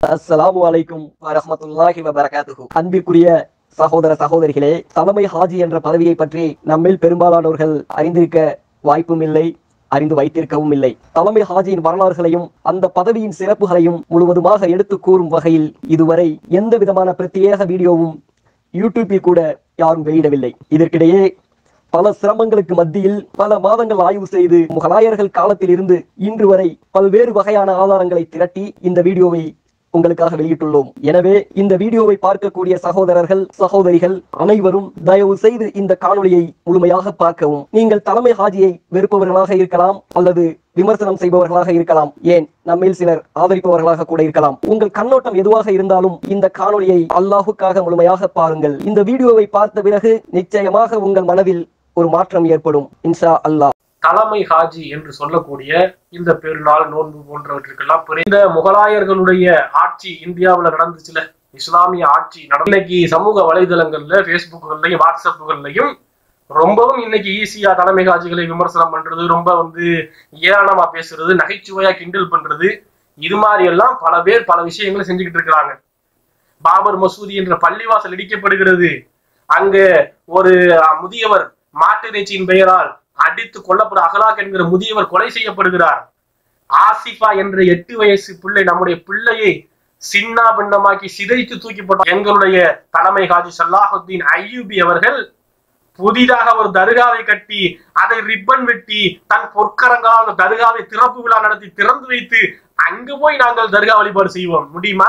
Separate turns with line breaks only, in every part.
அஸ்ஸலாமு அலைக்கும் வரஹ்மத்துல்லாஹி வபரகாத்துஹு அன்பிற்குரிய சகோதர சகோதரிகளே தலைமை ஹாஜி என்ற பதவியை பற்றி நம்மில் பெரும்பாலானவர்கள் அறிந்திருக்க வாய்ப்பும் இல்லை அறிந்து வைத்திருக்கவும் இல்லை தலைமை ஹாஜியின் வரலாறுகளையும் அந்த பதவியின் சிறப்புகளையும் முழுவதுமாக எடுத்து கூறும் வகையில் இதுவரை எந்த விதமான பிரத்யேக வீடியோவும் யூடியூப்பில் கூட யாரும் வெளியிடவில்லை இதற்கிடையே பல சிரமங்களுக்கு மத்தியில் பல மாதங்கள் ஆய்வு செய்து முகலாயர்கள் காலத்தில் இருந்து இன்று வரை பல்வேறு வகையான ஆதாரங்களை திரட்டி இந்த வீடியோவை உங்களுக்காக வெளியிட்டுள்ளோம் எனவே இந்த வீடியோவை பார்க்கக்கூடிய சகோதரர்கள் சகோதரிகள் அனைவரும் தயவு செய்து இந்த காணொளியை முழுமையாக பார்க்கவும் நீங்கள் தலைமை ஹாஜியை வெறுப்பவர்களாக இருக்கலாம் அல்லது விமர்சனம் செய்பவர்களாக இருக்கலாம் ஏன் நம்மில் சிலர் ஆதரிப்பவர்களாக கூட இருக்கலாம் உங்கள் கண்ணோட்டம் எதுவாக இருந்தாலும் இந்த காணொளியை அல்லாஹுக்காக முழுமையாக பாருங்கள் இந்த வீடியோவை பார்த்த பிறகு நிச்சயமாக உங்கள் மனதில் ஒரு மாற்றம் ஏற்படும் இன்ஷா அல்லாஹ்
தலைமை ஹாஜி என்று சொல்லக்கூடிய இந்த பெருநாள் நோன்பு போன்றவற்றுக்கெல்லாம் பிற- இந்த முகலாயர்களுடைய ஆட்சி இந்தியாவுல நடந்துச்சுல இஸ்லாமிய ஆட்சி நடந்து இன்னைக்கு சமூக வலைதளங்கள்ல பேஸ்புக்குகள்லயும் வாட்ஸ்அப்புகள்லயும் ரொம்பவும் இன்னைக்கு ஈஸியா தலைமை ஹாஜிகளை விமர்சனம் பண்றது ரொம்ப வந்து ஏளனமா பேசுறது நகைச்சுவையா கிண்டல் பண்றது இது மாதிரி எல்லாம் பல பேர் பல விஷயங்களை செஞ்சுக்கிட்டு இருக்கிறாங்க பாபர் மசூதி என்ற பள்ளிவாசல் இடிக்கப்படுகிறது அங்க ஒரு அஹ், முதியவர் மாட்டிறைச்சியின் பெயரால் அடித்து கொல்லப்பட அகலாக் என்கிற முதியவர் கொலை செய்யப்படுகிறார் ஆசிஃபா என்ற எட்டு வயசு பிள்ளை நம்முடைய பிள்ளையை சின்னா பின்னமாக்கி சிதைத்து தூக்கி போட்டார் எங்களுடைய தலைமை காஜி சல்லாஹுத்தீன் ஐயூபி அவர்கள் புதிதாக ஒரு தர்காவை கட்டி அதை ரிப்பன் வெட்டி தன் பொற்கரங்களால் அந்த தர்காவை திறப்பு விழா நடத்தி திறந்து வைத்து அங்கு போய் நாங்கள் தர்கா வழிபாடு செய்வோம் முடியுமா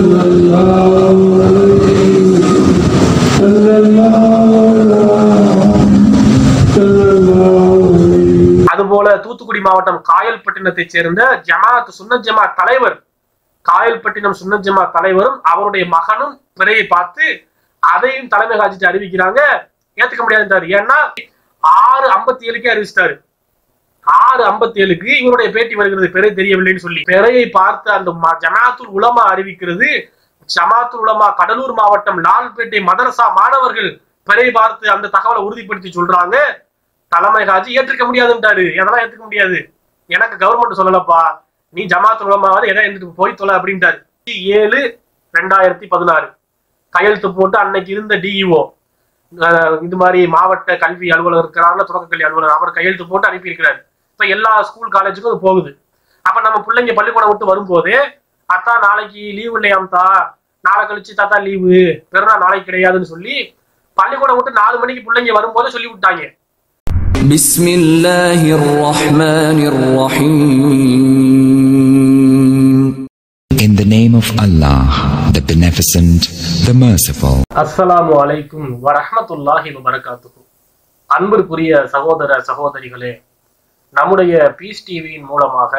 அதுபோல தூத்துக்குடி மாவட்டம் காயல்பட்டினத்தைச் சேர்ந்த ஜமாத் சுன்னத் ஜமாத் தலைவர் காயல்பட்டினம் சுன்னத் ஜமாத் தலைவரும் அவருடைய மகனும் பிறையை பார்த்து அதையும் தலைமை காட்சிட்டு அறிவிக்கிறாங்க ஏத்துக்க முடியாதுன்றாரு ஏன்னா ஆறு ஐம்பத்தி ஏழுக்கே அறிவிச்சிட்டாரு ஆறு ஐம்பத்தி ஏழுக்கு இவருடைய பேட்டி வருகிறது பிறை தெரியவில்லைன்னு சொல்லி பிறையை பார்த்து அந்த ம- ஜமாத்துல் உலமா அறிவிக்கிறது ஜமாத்துல் உலமா கடலூர் மாவட்டம் லால்பேட்டை மதரசா மாணவர்கள் பிறை பார்த்து அந்த தகவலை உறுதிப்படுத்தி சொல்றாங்க தலைமை காட்சி ஏற்றுக்க முடியாதுன்றாரு எதெல்லாம் ஏத்துக்க முடியாது எனக்கு கவர்மெண்ட் சொல்லலப்பா நீ ஜமாத் உலமாவது எதை எழுந்துட்டு போய் தொலை அப்படின்ட்டாரு ஏழு ரெண்டாயிரத்தி பதினாறு கையெழுத்து போட்டு அன்னைக்கு இருந்த டிஇஓ இது மாதிரி மாவட்ட கல்வி அலுவலர் இருக்கிறாங்க தொடக்க கல்வி அலுவலர் அவர் கையெழுத்து போட்டு அனுப்பியிருக்கிறாரு இப்ப எல்லா ஸ்கூல் காலேஜுக்கும் அது போகுது அப்ப நம்ம பிள்ளைங்க பள்ளிக்கூடம் விட்டு வரும்போது அத்தா நாளைக்கு லீவு இல்லையாம்தா நாளை கழிச்சு தாத்தா லீவு பெருநாள் நாளைக்கு கிடையாதுன்னு சொல்லி பள்ளிக்கூடம் விட்டு நாலு மணிக்கு பிள்ளைங்க வரும்போதே சொல்லி விட்டாங்க
بسم الله الرحمن الرحيم
In the name of Allah, the Beneficent, the Merciful.
அஸ்ஸலாமு அலைக்கும் வரஹ்மத்துல்லாஹி வபரகாத்துஹு அன்பிற்குரிய சகோதர சகோதரிகளே நம்முடைய பீஸ் டிவியின் மூலமாக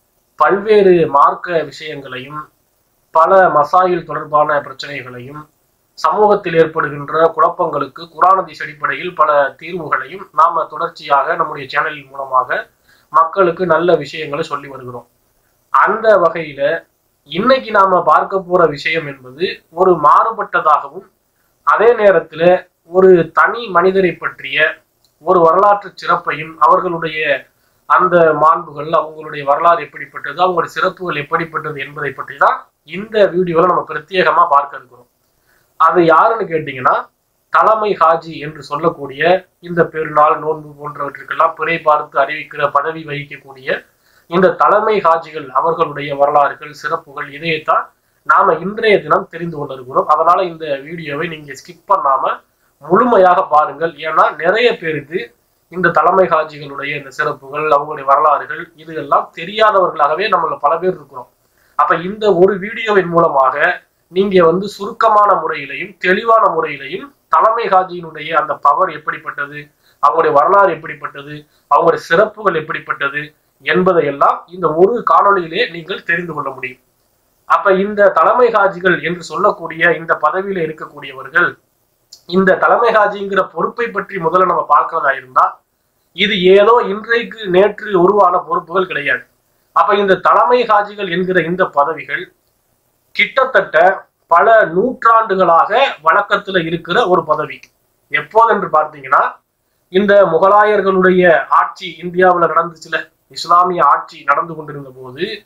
பல்வேறு மார்க்க விஷயங்களையும் பல மசாயில் தொடர்பான பிரச்சனைகளையும் சமூகத்தில் ஏற்படுகின்ற குழப்பங்களுக்கு குரானதிஸ் அடிப்படையில் பல தீர்வுகளையும் நாம தொடர்ச்சியாக நம்முடைய சேனலின் மூலமாக மக்களுக்கு நல்ல விஷயங்களை சொல்லி வருகிறோம் அந்த வகையில இன்னைக்கு நாம பார்க்க போற விஷயம் என்பது ஒரு மாறுபட்டதாகவும் அதே நேரத்துல ஒரு தனி மனிதரை பற்றிய ஒரு வரலாற்று சிறப்பையும் அவர்களுடைய அந்த மாண்புகள் அவங்களுடைய வரலாறு எப்படிப்பட்டது அவங்களுடைய சிறப்புகள் எப்படிப்பட்டது என்பதை பற்றி தான் இந்த வீடியோல நம்ம பிரத்யேகமா பார்க்க இருக்கிறோம் அது யாருன்னு கேட்டீங்கன்னா தலைமை ஹாஜி என்று சொல்லக்கூடிய இந்த பெருநாள் நோன்பு போன்றவற்றுக்கெல்லாம் பிறை பார்த்து அறிவிக்கிற பதவி வகிக்கக்கூடிய இந்த தலைமை ஹாஜிகள் அவர்களுடைய வரலாறுகள் சிறப்புகள் இதையத்தான் நாம இன்றைய தினம் தெரிந்து கொண்டிருக்கிறோம் அதனால இந்த வீடியோவை நீங்க ஸ்கிப் பண்ணாம முழுமையாக பாருங்கள் ஏன்னா நிறைய பேருக்கு இந்த தலைமை ஹாஜிகளுடைய இந்த சிறப்புகள் அவங்களுடைய வரலாறுகள் இது எல்லாம் தெரியாதவர்களாகவே நம்மள பல பேர் இருக்கிறோம் அப்ப இந்த ஒரு வீடியோவின் மூலமாக நீங்க வந்து சுருக்கமான முறையிலையும் தெளிவான முறையிலையும் தலைமை ஹாஜியினுடைய அந்த பவர் எப்படிப்பட்டது அவங்களுடைய வரலாறு எப்படிப்பட்டது அவங்களுடைய சிறப்புகள் எப்படிப்பட்டது என்பதையெல்லாம் இந்த ஒரு காணொளியிலே நீங்கள் தெரிந்து கொள்ள முடியும் அப்ப இந்த தலைமை ஹாஜிகள் என்று சொல்லக்கூடிய இந்த பதவியில இருக்கக்கூடியவர்கள் இந்த தலைமை ஹாஜிங்கிற பொறுப்பை பற்றி முதல்ல நம்ம பார்க்கிறதா இருந்தா இது ஏதோ இன்றைக்கு நேற்று உருவான பொறுப்புகள் கிடையாது அப்ப இந்த தலைமை ஹாஜிகள் என்கிற இந்த பதவிகள் கிட்டத்தட்ட பல நூற்றாண்டுகளாக வழக்கத்துல இருக்கிற ஒரு பதவி எப்போது என்று பார்த்தீங்கன்னா இந்த முகலாயர்களுடைய ஆட்சி இந்தியாவுல நடந்துச்சுல இஸ்லாமிய ஆட்சி நடந்து கொண்டிருந்த போது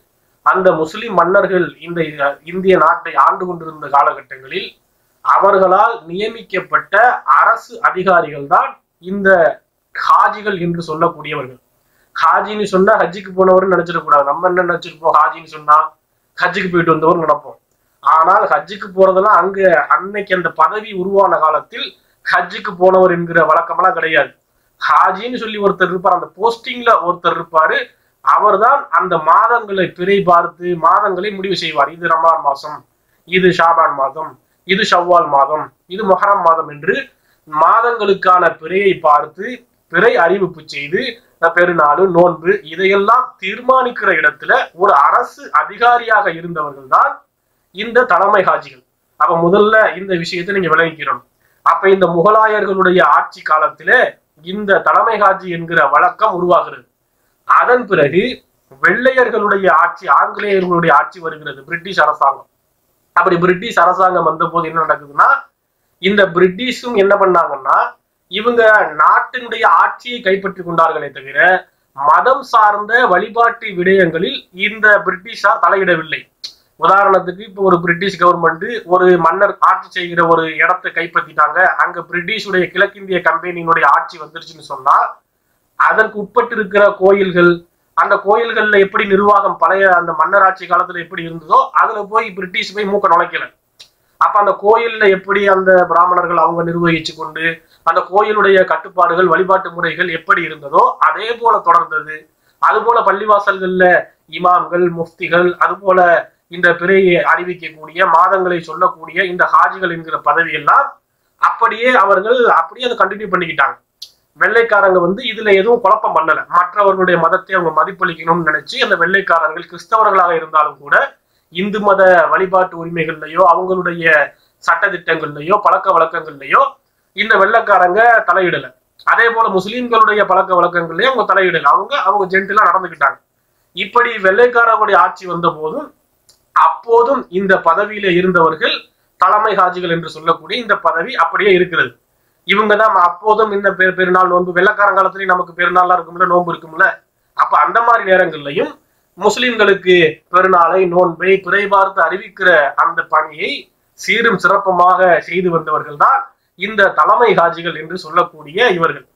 அந்த முஸ்லிம் மன்னர்கள் இந்த இந்திய நாட்டை ஆண்டு கொண்டிருந்த காலகட்டங்களில் அவர்களால் நியமிக்கப்பட்ட அரசு அதிகாரிகள் தான் இந்த ஹாஜிகள் என்று சொல்லக்கூடியவர்கள் ஹாஜின்னு சொன்னா ஹஜ்ஜுக்கு போனவர் நினைச்சிடக்கூடாது நம்ம என்ன நினைச்சிருப்போம் ஹாஜின்னு சொன்னா ஹஜ்ஜுக்கு போயிட்டு வந்தவர் நினைப்போம் ஆனால் ஹஜ்ஜுக்கு போறதெல்லாம் அங்க அன்னைக்கு அந்த பதவி உருவான காலத்தில் ஹஜ்ஜுக்கு போனவர் என்கிற வழக்கமெல்லாம் கிடையாது ஹாஜின்னு சொல்லி ஒருத்தர் இருப்பார் அந்த போஸ்டிங்ல ஒருத்தர் இருப்பாரு அவர்தான் அந்த மாதங்களை பிறை பார்த்து மாதங்களை முடிவு செய்வார் இது ரமலான் மாசம் இது ஷாபான் மாதம் இது ஷவ்வால் மாதம் இது மொஹரம் மாதம் என்று மாதங்களுக்கான பிறையை பார்த்து பிறை அறிவிப்பு செய்து பெருநாள் நோன்பு இதையெல்லாம் தீர்மானிக்கிற இடத்துல ஒரு அரசு அதிகாரியாக இருந்தவர்கள் தான் இந்த தலைமை ஹாஜிகள் அப்ப முதல்ல இந்த விஷயத்தை நீங்க விளங்கிக்கிறோம் அப்ப இந்த முகலாயர்களுடைய ஆட்சி காலத்திலே இந்த தலைமை ஹாஜி என்கிற வழக்கம் உருவாகிறது அதன் பிறகு வெள்ளையர்களுடைய ஆட்சி ஆங்கிலேயர்களுடைய ஆட்சி வருகிறது பிரிட்டிஷ் அரசாங்கம் அப்படி பிரிட்டிஷ் அரசாங்கம் வந்த போது என்ன நடக்குதுன்னா இந்த பிரிட்டிஷும் என்ன பண்ணாங்கன்னா இவங்க நாட்டினுடைய ஆட்சியை கைப்பற்றி கொண்டார்களே தவிர மதம் சார்ந்த வழிபாட்டு விடயங்களில் இந்த பிரிட்டிஷார் தலையிடவில்லை உதாரணத்துக்கு இப்போ ஒரு பிரிட்டிஷ் கவர்மெண்ட் ஒரு மன்னர் ஆட்சி செய்கிற ஒரு இடத்தை கைப்பற்றிட்டாங்க அங்க பிரிட்டிஷுடைய கிழக்கிந்திய கம்பெனியினுடைய ஆட்சி வந்துருச்சுன்னு சொன்னா அதற்கு உட்பட்டு இருக்கிற கோயில்கள் அந்த கோயில்கள்ல எப்படி நிர்வாகம் பழைய அந்த மன்னர் ஆட்சி காலத்துல எப்படி இருந்ததோ அதுல போய் பிரிட்டிஷ் போய் மூக்க நுழைக்கல அப்ப அந்த கோயில்ல எப்படி அந்த பிராமணர்கள் அவங்க நிர்வகிச்சு கொண்டு அந்த கோயிலுடைய கட்டுப்பாடுகள் வழிபாட்டு முறைகள் எப்படி இருந்ததோ அதே போல தொடர்ந்தது அது போல பள்ளிவாசல்கள்ல இமாம்கள் முஃப்திகள் அது போல இந்த பிறையை அறிவிக்கக்கூடிய மாதங்களை சொல்லக்கூடிய இந்த ஹாஜிகள் என்கிற பதவி எல்லாம் அப்படியே அவர்கள் அப்படியே அதை கண்டினியூ பண்ணிக்கிட்டாங்க வெள்ளைக்காரங்க வந்து இதுல எதுவும் குழப்பம் பண்ணல மற்றவர்களுடைய மதத்தை அவங்க மதிப்பளிக்கணும்னு நினைச்சு அந்த வெள்ளைக்காரர்கள் கிறிஸ்தவர்களாக இருந்தாலும் கூட இந்து மத வழிபாட்டு உரிமைகள்லயோ அவங்களுடைய சட்டதிட்டங்கள்லயோ பழக்க வழக்கங்கள்லயோ இந்த வெள்ளைக்காரங்க தலையிடல அதே போல முஸ்லிம்களுடைய பழக்க வழக்கங்கள்லயும் அவங்க தலையிடல அவங்க அவங்க ஜென்டிலா நடந்துக்கிட்டாங்க இப்படி வெள்ளைக்காரர்களுடைய ஆட்சி வந்த போதும் அப்போதும் இந்த பதவியில இருந்தவர்கள் தலைமை ஹாஜிகள் என்று சொல்லக்கூடிய இந்த பதவி அப்படியே இருக்கிறது இவங்க தான் அப்போதும் இந்த பெரு பெருநாள் நோன்பு வெள்ளக்காரங்காலத்திலயும் நமக்கு பெருநாளா இருக்கும்ல நோன்பு இருக்கும்ல அப்ப அந்த மாதிரி நேரங்கள்லையும் முஸ்லிம்களுக்கு பெருநாளை நோன்பை பிறை பார்த்து அறிவிக்கிற அந்த பணியை சீரும் சிறப்புமாக செய்து வந்தவர்கள் தான் இந்த தலைமை ஹாஜிகள் என்று சொல்லக்கூடிய இவர்கள்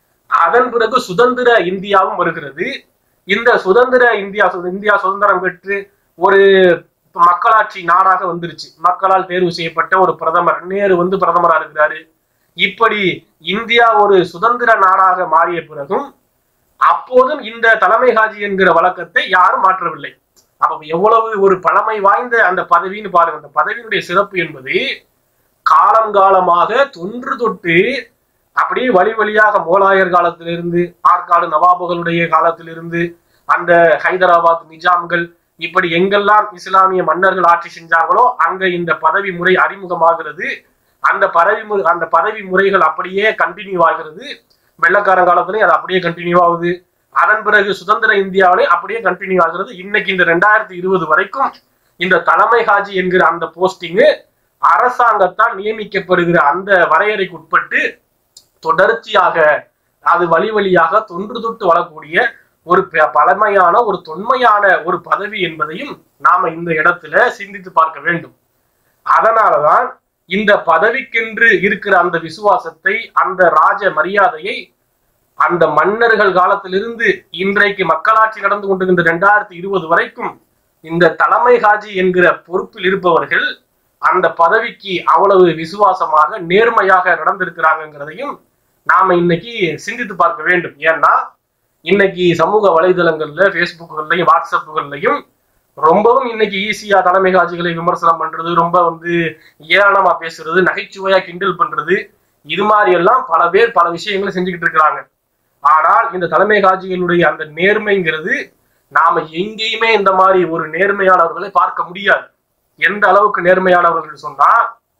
அதன் பிறகு சுதந்திர இந்தியாவும் வருகிறது இந்த சுதந்திர இந்தியா இந்தியா சுதந்திரம் பெற்று ஒரு மக்களாட்சி நாடாக வந்துருச்சு மக்களால் தேர்வு செய்யப்பட்ட ஒரு பிரதமர் நேரு வந்து பிரதமரா இருக்கிறாரு இப்படி இந்தியா ஒரு சுதந்திர நாடாக மாறிய பிறகும் அப்போதும் இந்த தலைமை ஹாஜி என்கிற வழக்கத்தை யாரும் மாற்றவில்லை அப்ப எவ்வளவு ஒரு பழமை வாய்ந்த அந்த பதவின்னு பாருங்க அந்த பதவியினுடைய சிறப்பு என்பது காலம் காலமாக தொன்று தொட்டு அப்படியே வழி வழியாக மோலாயர் காலத்திலிருந்து ஆற்காடு நவாபுகளுடைய காலத்திலிருந்து அந்த ஹைதராபாத் நிஜாம்கள் இப்படி எங்கெல்லாம் இஸ்லாமிய மன்னர்கள் ஆட்சி செஞ்சாங்களோ அங்க இந்த பதவி முறை அறிமுகமாகிறது அந்த பதவி மு அந்த பதவி முறைகள் அப்படியே கண்டினியூ ஆகிறது வெள்ளக்காரன் காலத்துலயும் அது அப்படியே கண்டினியூ ஆகுது அதன் பிறகு சுதந்திர இந்தியாவிலையும் அப்படியே கண்டினியூ ஆகிறது இன்னைக்கு இந்த ரெண்டாயிரத்தி இருபது வரைக்கும் இந்த தலைமை ஹாஜி என்கிற அந்த போஸ்டிங்கு அரசாங்கத்தால் நியமிக்கப்படுகிற அந்த வரையறைக்கு உட்பட்டு தொடர்ச்சியாக அது வழி வழியாக தொன்று தொட்டு வரக்கூடிய ஒரு ப- பழமையான ஒரு தொன்மையான ஒரு பதவி என்பதையும் நாம இந்த இடத்துல சிந்தித்து பார்க்க வேண்டும் அதனாலதான் இந்த பதவிக்கென்று இருக்கிற அந்த விசுவாசத்தை அந்த ராஜ மரியாதையை அந்த மன்னர்கள் காலத்திலிருந்து இன்றைக்கு மக்களாட்சி நடந்து கொண்டிருந்த ரெண்டாயிரத்தி இருபது வரைக்கும் இந்த தலைமை ஹாஜி என்கிற பொறுப்பில் இருப்பவர்கள் அந்த பதவிக்கு அவ்வளவு விசுவாசமாக நேர்மையாக நடந்திருக்கிறாங்கிறதையும் நாம இன்னைக்கு சிந்தித்து பார்க்க வேண்டும் ஏன்னா இன்னைக்கு சமூக வலைதளங்கள்ல ஃபேஸ்புக்குகள்லையும் வாட்ஸ்அப்புகள்லையும் ரொம்பவும் இன்னைக்கு ஈஸியா தலைமை காட்சிகளை விமர்சனம் பண்றது ரொம்ப வந்து ஏளனமா பேசுறது நகைச்சுவையா கிண்டல் பண்றது இது மாதிரி எல்லாம் பல பேர் பல விஷயங்களை செஞ்சுக்கிட்டு இருக்கிறாங்க ஆனால் இந்த தலைமை காட்சிகளுடைய அந்த நேர்மைங்கிறது நாம எங்கேயுமே இந்த மாதிரி ஒரு நேர்மையானவர்களை பார்க்க முடியாது எந்த அளவுக்கு நேர்மையானவர்கள் சொன்னா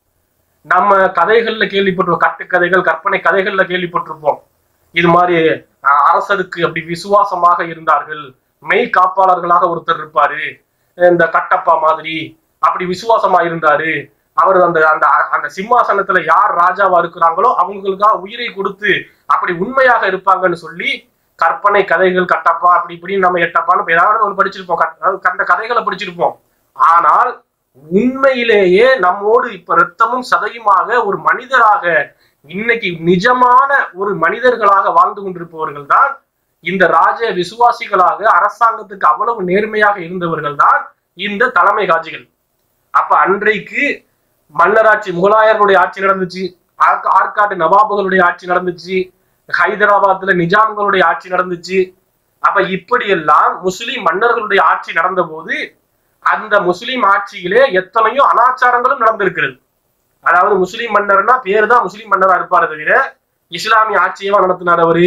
நம்ம கதைகள்ல கேள்விப்பட்டிருப்போம் கட்டுக்கதைகள் கற்பனை கதைகள்ல கேள்விப்பட்டிருப்போம் இது மாதிரி அஹ், அரசருக்கு அப்படி விசுவாசமாக இருந்தார்கள் மெய் காப்பாளர்களாக ஒருத்தர் இருப்பாரு இந்த கட்டப்பா மாதிரி அப்படி விசுவாசமா இருந்தாரு அவர் அந்த அந்த அந்த சிம்மாசனத்துல யார் ராஜாவா இருக்கிறாங்களோ அவங்களுக்காக உயிரை கொடுத்து அப்படி உண்மையாக இருப்பாங்கன்னு சொல்லி கற்பனை கதைகள் கட்டப்பா அப்படி இப்படின்னு நம்ம எட்டப்பான்னு ஏதாவது ஒன்று படிச்சிருப்போம் கட்- அதாவது அந்த கதைகளை படிச்சிருப்போம் ஆனால் உண்மையிலேயே நம்மோடு இப்ப ரத்தமும் சதையுமாக ஒரு மனிதராக இன்னைக்கு நிஜமான ஒரு மனிதர்களாக வாழ்ந்து கொண்டிருப்பவர்கள் தான் இந்த ராஜ விசுவாசிகளாக அரசாங்கத்துக்கு அவ்வளவு நேர்மையாக இருந்தவர்கள் தான் இந்த தலைமை காட்சிகள் அப்ப அன்றைக்கு மன்னராட்சி முகலாயர்களுடைய ஆட்சி நடந்துச்சு ஆர்க்- ஆற்காட்டு நவாபுகளுடைய ஆட்சி நடந்துச்சு ஹைதராபாத்ல நிஜாம்களுடைய ஆட்சி நடந்துச்சு அப்ப இப்படியெல்லாம் முஸ்லிம் மன்னர்களுடைய ஆட்சி நடந்த போது அந்த முஸ்லிம் ஆட்சியிலே எத்தனையோ அனாச்சாரங்களும் நடந்திருக்கிறது அதாவது முஸ்லிம் மன்னர்னா பேர் தான் முஸ்லிம் மன்னரா இருப்பாரு தவிர இஸ்லாமிய ஆட்சியவா நடத்தினார் அவரு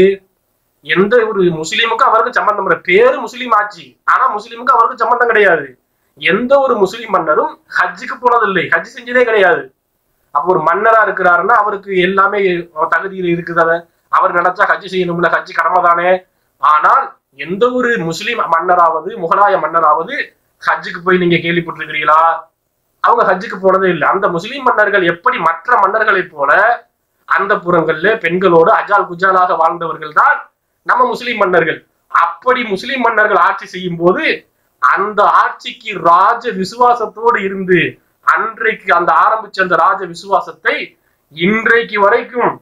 எந்த ஒரு முஸ்லீமுக்கும் அவருக்கு சம்பந்தம் இல்லை பேரு முஸ்லீம் ஆட்சி ஆனா முஸ்லீமுக்கு அவருக்கு சம்பந்தம் கிடையாது எந்த ஒரு முஸ்லீம் மன்னரும் ஹஜ்ஜுக்கு போனதில்லை ஹஜ் செஞ்சதே கிடையாது அப்போ ஒரு மன்னரா இருக்கிறாருன்னா அவருக்கு எல்லாமே தகுதியில் இருக்குது அதை அவர் நினைச்சா ஹஜ் செய்யணும்ல ஹஜ் கடமை தானே ஆனால் எந்த ஒரு முஸ்லீம் மன்னராவது முகலாய மன்னராவது ஹஜ்ஜுக்கு போய் நீங்க கேள்விப்பட்டிருக்கிறீங்களா அவங்க ஹஜ்ஜுக்கு போனதே இல்லை அந்த முஸ்லீம் மன்னர்கள் எப்படி மற்ற மன்னர்களைப் போல அந்த புறங்கள்ல பெண்களோடு அஜால் குஜாலாக வாழ்ந்தவர்கள் தான் நம்ம முஸ்லீம் மன்னர்கள் அப்படி முஸ்லீம் மன்னர்கள் ஆட்சி செய்யும் போது அந்த ஆட்சிக்கு ராஜ விசுவாசத்தோடு இருந்து அன்றைக்கு அந்த ஆரம்பிச்ச அந்த ராஜ விசுவாசத்தை இன்றைக்கு வரைக்கும்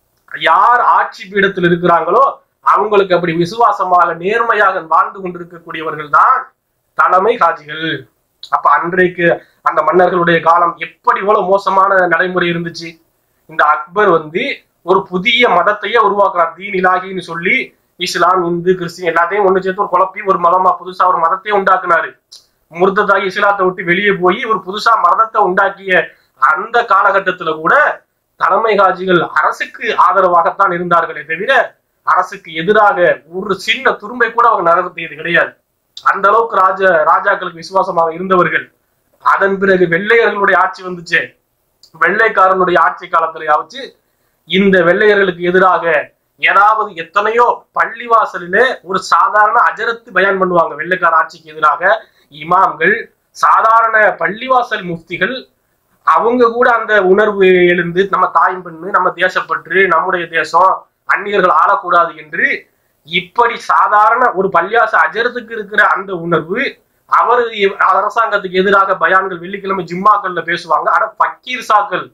யார் ஆட்சி பீடத்தில் இருக்கிறாங்களோ அவங்களுக்கு அப்படி விசுவாசமாக நேர்மையாக வாழ்ந்து கொண்டிருக்கக்கூடியவர்கள் தான் தலைமை காஜிகள் அப்ப அன்றைக்கு அந்த மன்னர்களுடைய காலம் எப்படி இவ்வளவு மோசமான நடைமுறை இருந்துச்சு இந்த அக்பர் வந்து ஒரு புதிய மதத்தையே உருவாக்குறார் தீன் இலாகின்னு சொல்லி இஸ்லாம் இந்து கிறிஸ்டின் எல்லாத்தையும் ஒண்ணு சேர்த்து ஒரு குழப்பி ஒரு மதமா புதுசா ஒரு மதத்தையே உண்டாக்குனாரு முர்ததாகி இஸ்லாத்தை விட்டு வெளியே போய் ஒரு புதுசா மதத்தை உண்டாக்கிய அந்த காலகட்டத்துல கூட தலைமை காஜிகள் அரசுக்கு ஆதரவாகத்தான் இருந்தார்களே தவிர அரசுக்கு எதிராக ஒரு சின்ன துரும்பை கூட அவங்க நகர்த்தியது கிடையாது அந்த அளவுக்கு ராஜ ராஜாக்களுக்கு விசுவாசமாக இருந்தவர்கள் அதன் பிறகு வெள்ளையர்களுடைய ஆட்சி வந்துச்சு வெள்ளைக்காரனுடைய ஆட்சி காலத்திலேயாவது இந்த வெள்ளையர்களுக்கு எதிராக ஏதாவது எத்தனையோ பள்ளிவாசலிலே ஒரு சாதாரண அஜரத்து பயான் பண்ணுவாங்க வெள்ளைக்கார ஆட்சிக்கு எதிராக இமாம்கள் சாதாரண பள்ளிவாசல் முஃப்திகள் அவங்க கூட அந்த உணர்வு எழுந்து நம்ம தாயும் பெண்ணு நம்ம தேசப்பற்று நம்முடைய தேசம் அந்நியர்கள் ஆளக்கூடாது என்று இப்படி சாதாரண ஒரு பள்ளியாச அஜரத்துக்கு இருக்கிற அந்த உணர்வு அவர் அரசாங்கத்துக்கு எதிராக பயான்கள் வெள்ளிக்கிழமை ஜிம்மாக்கள்ல பேசுவாங்க ஆனா பக்கீர் சாக்கள்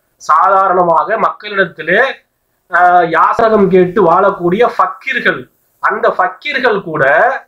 சாதாரணமாக மக்களிடத்திலே ஆஹ், யாசகம் கேட்டு வாழக்கூடிய ஃபக்கீர்கள் அந்த ஃபக்கீர்கள் கூட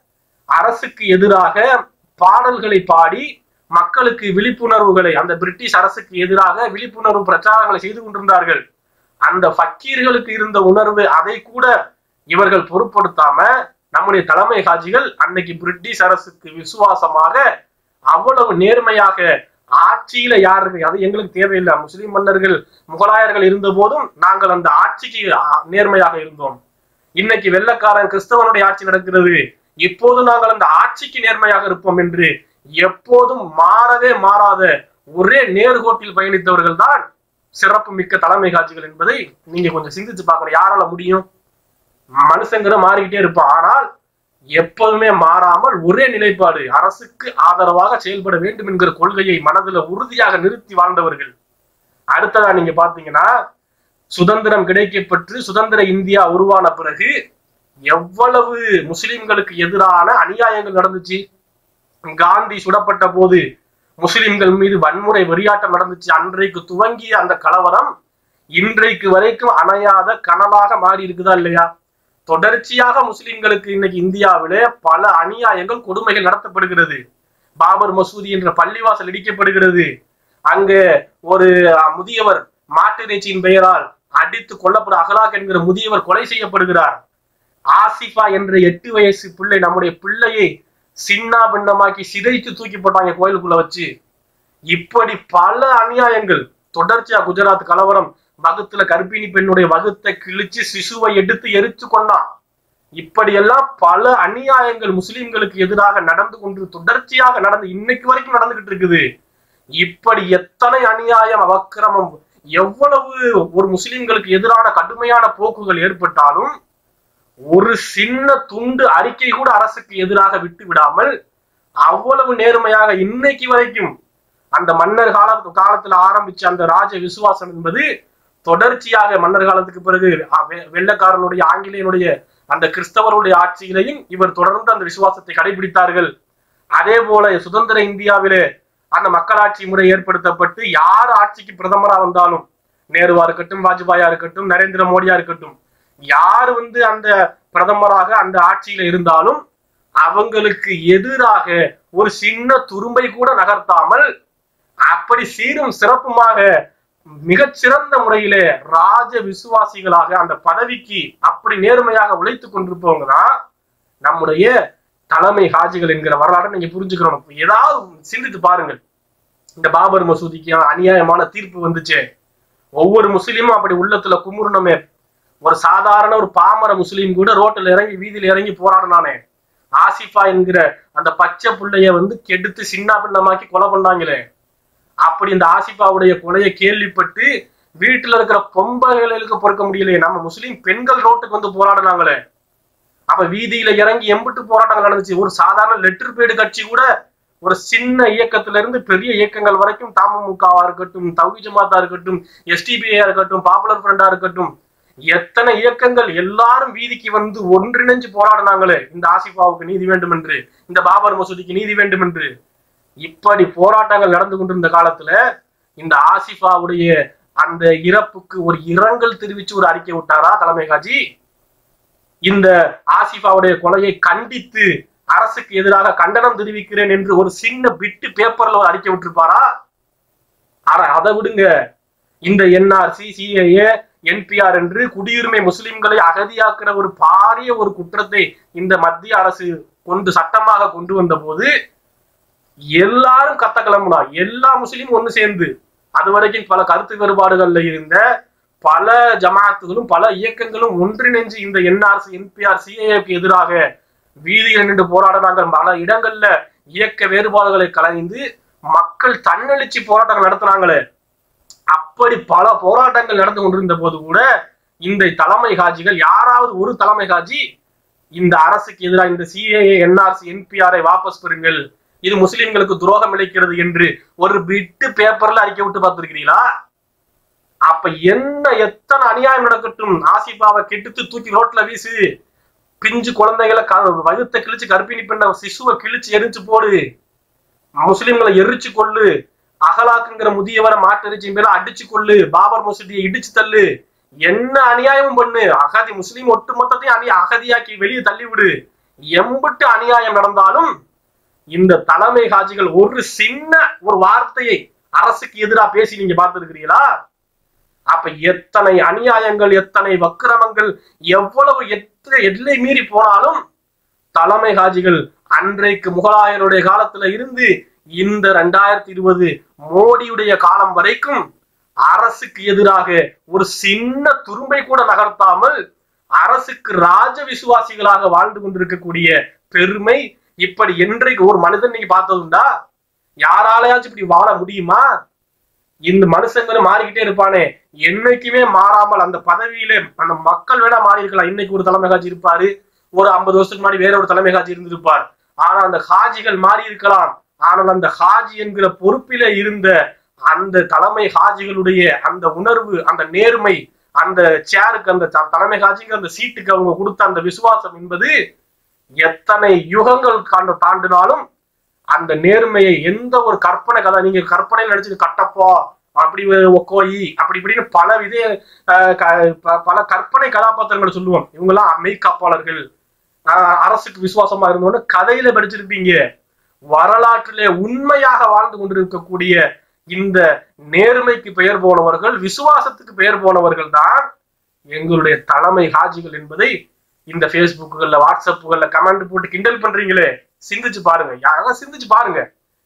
அரசுக்கு எதிராக பாடல்களை பாடி மக்களுக்கு விழிப்புணர்வுகளை அந்த பிரிட்டிஷ் அரசுக்கு எதிராக விழிப்புணர்வு பிரச்சாரங்களை செய்து கொண்டிருந்தார்கள் அந்த ஃபக்கீர்களுக்கு இருந்த உணர்வு அதை கூட இவர்கள் பொருட்படுத்தாம நம்முடைய தலைமை காஜிகள் அன்னைக்கு பிரிட்டிஷ் அரசுக்கு விசுவாசமாக அவ்வளவு நேர்மையாக ஆட்சியில யார் இருக்கு அது எங்களுக்கு தேவையில்லை முஸ்லிம் மன்னர்கள் முகலாயர்கள் இருந்த போதும் நாங்கள் அந்த ஆட்சிக்கு ஆ, நேர்மையாக இருந்தோம் இன்னைக்கு வெள்ளக்காரன் கிறிஸ்தவனுடைய ஆட்சி நடக்கிறது இப்போது நாங்கள் அந்த ஆட்சிக்கு நேர்மையாக இருப்போம் என்று எப்போதும் மாறவே மாறாத ஒரே நேர்கோட்டில் பயணித்தவர்கள் தான் சிறப்பு மிக்க தலைமை காட்சிகள் என்பதை நீங்க கொஞ்சம் சிந்திச்சு பார்க்கணும் யாரால முடியும் மனுஷங்கிற மாறிக்கிட்டே இருப்பான் ஆனால் எப்போதுமே மாறாமல் ஒரே நிலைப்பாடு அரசுக்கு ஆதரவாக செயல்பட வேண்டும் என்கிற கொள்கையை மனதுல உறுதியாக நிறுத்தி வாழ்ந்தவர்கள் அடுத்ததா நீங்க பாத்தீங்கன்னா சுதந்திரம் கிடைக்கப்பெற்று சுதந்திர இந்தியா உருவான பிறகு எவ்வளவு முஸ்லிம்களுக்கு எதிரான அநியாயங்கள் நடந்துச்சு காந்தி சுடப்பட்ட போது முஸ்லிம்கள் மீது வன்முறை வெறியாட்டம் நடந்துச்சு அன்றைக்கு துவங்கிய அந்த கலவரம் இன்றைக்கு வரைக்கும் அணையாத கனலாக மாறி இருக்குதா இல்லையா தொடர்ச்சியாக முஸ்லிம்களுக்கு இன்னைக்கு இந்தியாவிலே பல அநியாயங்கள் கொடுமைகள் நடத்தப்படுகிறது பாபர் மசூதி என்ற பள்ளிவாசல் இடிக்கப்படுகிறது அங்கு ஒரு அஹ், முதியவர் மாட்டிறைச்சியின் பெயரால் அடித்து கொல்லப்பட அகலாக் என்கிற முதியவர் கொலை செய்யப்படுகிறார் ஆசிஃபா என்ற எட்டு வயசு பிள்ளை நம்முடைய பிள்ளையை சின்னா பின்னமாக்கி சிதைத்து தூக்கி போட்டாங்க கோயிலுக்குள்ள வச்சு இப்படி பல அநியாயங்கள் தொடர்ச்சியா குஜராத் கலவரம் வகுத்துல கர்ப்பிணி பெண்ணுடைய வகுத்தை கிழிச்சு சிசுவை எடுத்து எரிச்சு கொண்டான் இப்படியெல்லாம் பல அநியாயங்கள் முஸ்லிம்களுக்கு எதிராக நடந்து கொண்டு தொடர்ச்சியாக நடந்து இன்னைக்கு வரைக்கும் நடந்துகிட்டு இருக்குது இப்படி எத்தனை அநியாயம் அவக்கிரமம் எவ்வளவு ஒரு முஸ்லிம்களுக்கு எதிரான கடுமையான போக்குகள் ஏற்பட்டாலும் ஒரு சின்ன துண்டு அறிக்கை கூட அரசுக்கு எதிராக விட்டு விடாமல் அவ்வளவு நேர்மையாக இன்னைக்கு வரைக்கும் அந்த மன்னர் கால காலத்துல ஆரம்பிச்ச அந்த ராஜ விசுவாசம் என்பது தொடர்ச்சியாக மன்னர் காலத்துக்கு பிறகு அ, வெ- வெள்ளைக்காரனுடைய ஆங்கிலேயனுடைய அந்த கிறிஸ்தவருடைய ஆட்சியிலையும் இவர் தொடர்ந்து அந்த விசுவாசத்தை கடைபிடித்தார்கள் அதே போல சுதந்திர இந்தியாவிலே அந்த மக்களாட்சி முறை ஏற்படுத்தப்பட்டு யார் ஆட்சிக்கு பிரதமரா வந்தாலும் நேருவா இருக்கட்டும் வாஜ்பாயா இருக்கட்டும் நரேந்திர மோடியா இருக்கட்டும் யார் வந்து அந்த பிரதமராக அந்த ஆட்சியில இருந்தாலும் அவங்களுக்கு எதிராக ஒரு சின்ன துரும்பை கூட நகர்த்தாமல் அப்படி சீரும் சிறப்புமாக மிகச்சிறந்த முறையிலே ராஜ விசுவாசிகளாக அந்த பதவிக்கு அப்படி நேர்மையாக உழைத்துக் கொண்டிருப்பவங்க தான் நம்முடைய தலைமை ஹாஜிகள் என்கிற வரலாற்றை நீங்க புரிஞ்சுக்கணும் ஏதாவது சிந்தித்து பாருங்கள் இந்த பாபர் மசூதிக்கு அநியாயமான தீர்ப்பு வந்துச்சே ஒவ்வொரு முஸ்லீமும் அப்படி உள்ளத்துல குமுறணுமே ஒரு சாதாரண ஒரு பாமர முஸ்லீம் கூட ரோட்டில் இறங்கி வீதியில் இறங்கி போராடினானே ஆசிஃபா என்கிற அந்த பச்சை புள்ளைய வந்து கெடுத்து சின்ன பின்னமாக்கி கொலை பண்ணாங்களே அப்படி இந்த ஆசிஃபாவுடைய கொலையை கேள்விப்பட்டு வீட்டுல இருக்கிற பொம்பளைகளுக்கு பொறுக்க முடியலையே நம்ம முஸ்லீம் பெண்கள் ரோட்டுக்கு வந்து போராடினாங்களே அப்ப வீதியில இறங்கி எம்பிட்டு போராட்டம் நடந்துச்சு ஒரு சாதாரண லெட்டர் பேடு கட்சி கூட ஒரு சின்ன இயக்கத்துல இருந்து பெரிய இயக்கங்கள் வரைக்கும் தமுமுகவா இருக்கட்டும் தௌஹி ஜமாத்தா இருக்கட்டும் எஸ்டிபிஐயா இருக்கட்டும் பாப்புலர் ஃப்ரண்டா இருக்கட்டும் எத்தனை இயக்கங்கள் எல்லாரும் வீதிக்கு வந்து ஒன்றிணைஞ்சு போராடினாங்களே இந்த ஆசிஃபாவுக்கு நீதி வேண்டும் என்று இந்த பாபர் மசூதிக்கு நீதி வேண்டும் என்று இப்படி போராட்டங்கள் நடந்து கொண்டிருந்த காலத்துல இந்த ஆசிஃபாவுடைய அந்த இறப்புக்கு ஒரு இரங்கல் தெரிவிச்சு ஒரு அறிக்கை விட்டாரா தலைமை காஜி இந்த ஆசிஃபாவுடைய கொலையை கண்டித்து அரசுக்கு எதிராக கண்டனம் தெரிவிக்கிறேன் என்று ஒரு சின்ன பிட்டு பேப்பர்ல ஒரு அறிக்கை விட்டுருப்பாரா ஆனா அதை விடுங்க இந்த என்ஆர்சி சிஏஏ என்பிஆர் என்று குடியுரிமை முஸ்லிம்களை அகதியாக்குற ஒரு பாரிய ஒரு குற்றத்தை இந்த மத்திய அரசு கொண்டு சட்டமாக கொண்டு வந்த போது எல்லாரும் கத்த கிளம்புனா எல்லா முஸ்லீமும் ஒண்ணு சேர்ந்து அது வரைக்கும் பல கருத்து வேறுபாடுகள்ல இருந்த பல ஜமாத்துகளும் பல இயக்கங்களும் ஒன்றிணைஞ்சு இந்த என்ஆர்சி என்பிஆர் சிஏஏக்கு எதிராக வீதியில் நின்று போராடினாங்க பல இடங்கள்ல இயக்க வேறுபாடுகளை கலைந்து மக்கள் தன்னெழுச்சி போராட்டங்கள் நடத்துனாங்களே அப்படி பல போராட்டங்கள் நடந்து கொண்டிருந்த போது கூட இந்த தலைமை காட்சிகள் யாராவது ஒரு தலைமை காட்சி இந்த அரசுக்கு எதிராக இந்த சிஏஏ என்ஆர்சி என்பிஆரை வாபஸ் பெறுங்கள் இது முஸ்லிம்களுக்கு துரோகம் இழைக்கிறது என்று ஒரு பிட்டு பேப்பர்ல அறிக்கை விட்டு பார்த்திருக்கிறீங்களா அப்ப என்ன எத்தனை அநியாயம் நடக்கட்டும் ஆசிபாவை கெடுத்து தூக்கி ரோட்ல வீசு பிஞ்சு குழந்தைகளை க- வகுத்த கிழிச்சு கர்ப்பிணி பெண்ண சிசுவை கிழிச்சு எரிச்சு போடு முஸ்லிம்களை எரிச்சு கொள்ளு அகலாக்குங்கிற முதியவரை மாட்டெரிச்சு மேல அடிச்சு கொள்ளு பாபர் மசூதியை இடிச்சு தள்ளு என்ன அநியாயமும் பண்ணு அகதி முஸ்லீம் ஒட்டுமொத்தத்தையும் அணி அகதியாக்கி வெளியே தள்ளி விடு எம்பிட்டு அநியாயம் நடந்தாலும் இந்த தலைமை காட்சிகள் ஒரு சின்ன ஒரு வார்த்தையை அரசுக்கு எதிராக பேசி நீங்க பார்த்திருக்கிறீங்களா அப்ப எத்தனை அநியாயங்கள் எத்தனை வக்கிரமங்கள் எவ்வளவு எத்தனை எல்லை மீறி போனாலும் தலைமை காஜிகள் அன்றைக்கு முகலாயருடைய காலத்துல இருந்து இந்த ரெண்டாயிரத்தி இருபது மோடியுடைய காலம் வரைக்கும் அரசுக்கு எதிராக ஒரு சின்ன துரும்பை கூட நகர்த்தாமல் அரசுக்கு ராஜ விசுவாசிகளாக வாழ்ந்து கொண்டிருக்கக்கூடிய பெருமை இப்படி என்றைக்கு ஒரு மனிதன் நீங்க பார்த்ததுண்டா யாராலையாச்சும் இப்படி வாழ முடியுமா இந்த மனுஷங்களும் மாறிக்கிட்டே இருப்பானே என்னைக்குமே மாறாமல் அந்த பதவியிலே அந்த மக்கள் வேணா மாறி இருக்கலாம் இன்னைக்கு ஒரு தலைமை காட்சி இருப்பாரு ஒரு ஐம்பது வருஷத்துக்கு முன்னாடி வேற ஒரு தலைமை காட்சி இருந்திருப்பார் ஆனா அந்த ஹாஜிகள் மாறி இருக்கலாம் ஆனால் அந்த ஹாஜி என்கிற பொறுப்பிலே இருந்த அந்த தலைமை ஹாஜிகளுடைய அந்த உணர்வு அந்த நேர்மை அந்த சேருக்கு அந்த த- தலைமை ஹாஜிக்கு அந்த சீட்டுக்கு அவங்க கொடுத்த அந்த விசுவாசம் என்பது எத்தனை யுகங்கள் காண்ட தாண்டினாலும் அந்த நேர்மையை எந்த ஒரு கற்பனை கதை நீங்க கற்பனையில் நடிச்சு கட்டப்போ அப்படி ஒரு ஒக்கோயி அப்படி இப்படின்னு பல வித அஹ், க- ப- பல கற்பனை கதாபாத்திரங்களை சொல்லுவோம் இவங்கெல்லாம் மெய்காப்பாளர்கள் ஆஹ், அரசுக்கு விசுவாசமா இருந்தோன்னு கதையில படிச்சிருப்பீங்க வரலாற்றிலே உண்மையாக வாழ்ந்து கொண்டிருக்கக்கூடிய இந்த நேர்மைக்கு பெயர் போனவர்கள் விசுவாசத்துக்கு பெயர் போனவர்கள் தான் எங்களுடைய தலைமை ஹாஜிகள் என்பதை இந்த ஃபேஸ்புக்குகள்ல வாட்ஸ்அப்புகள்ல கமெண்ட் போட்டு கிண்டல் பண்றீங்களே சிந்திச்சு பாருங்க யாராவது சிந்திச்சு பாருங்க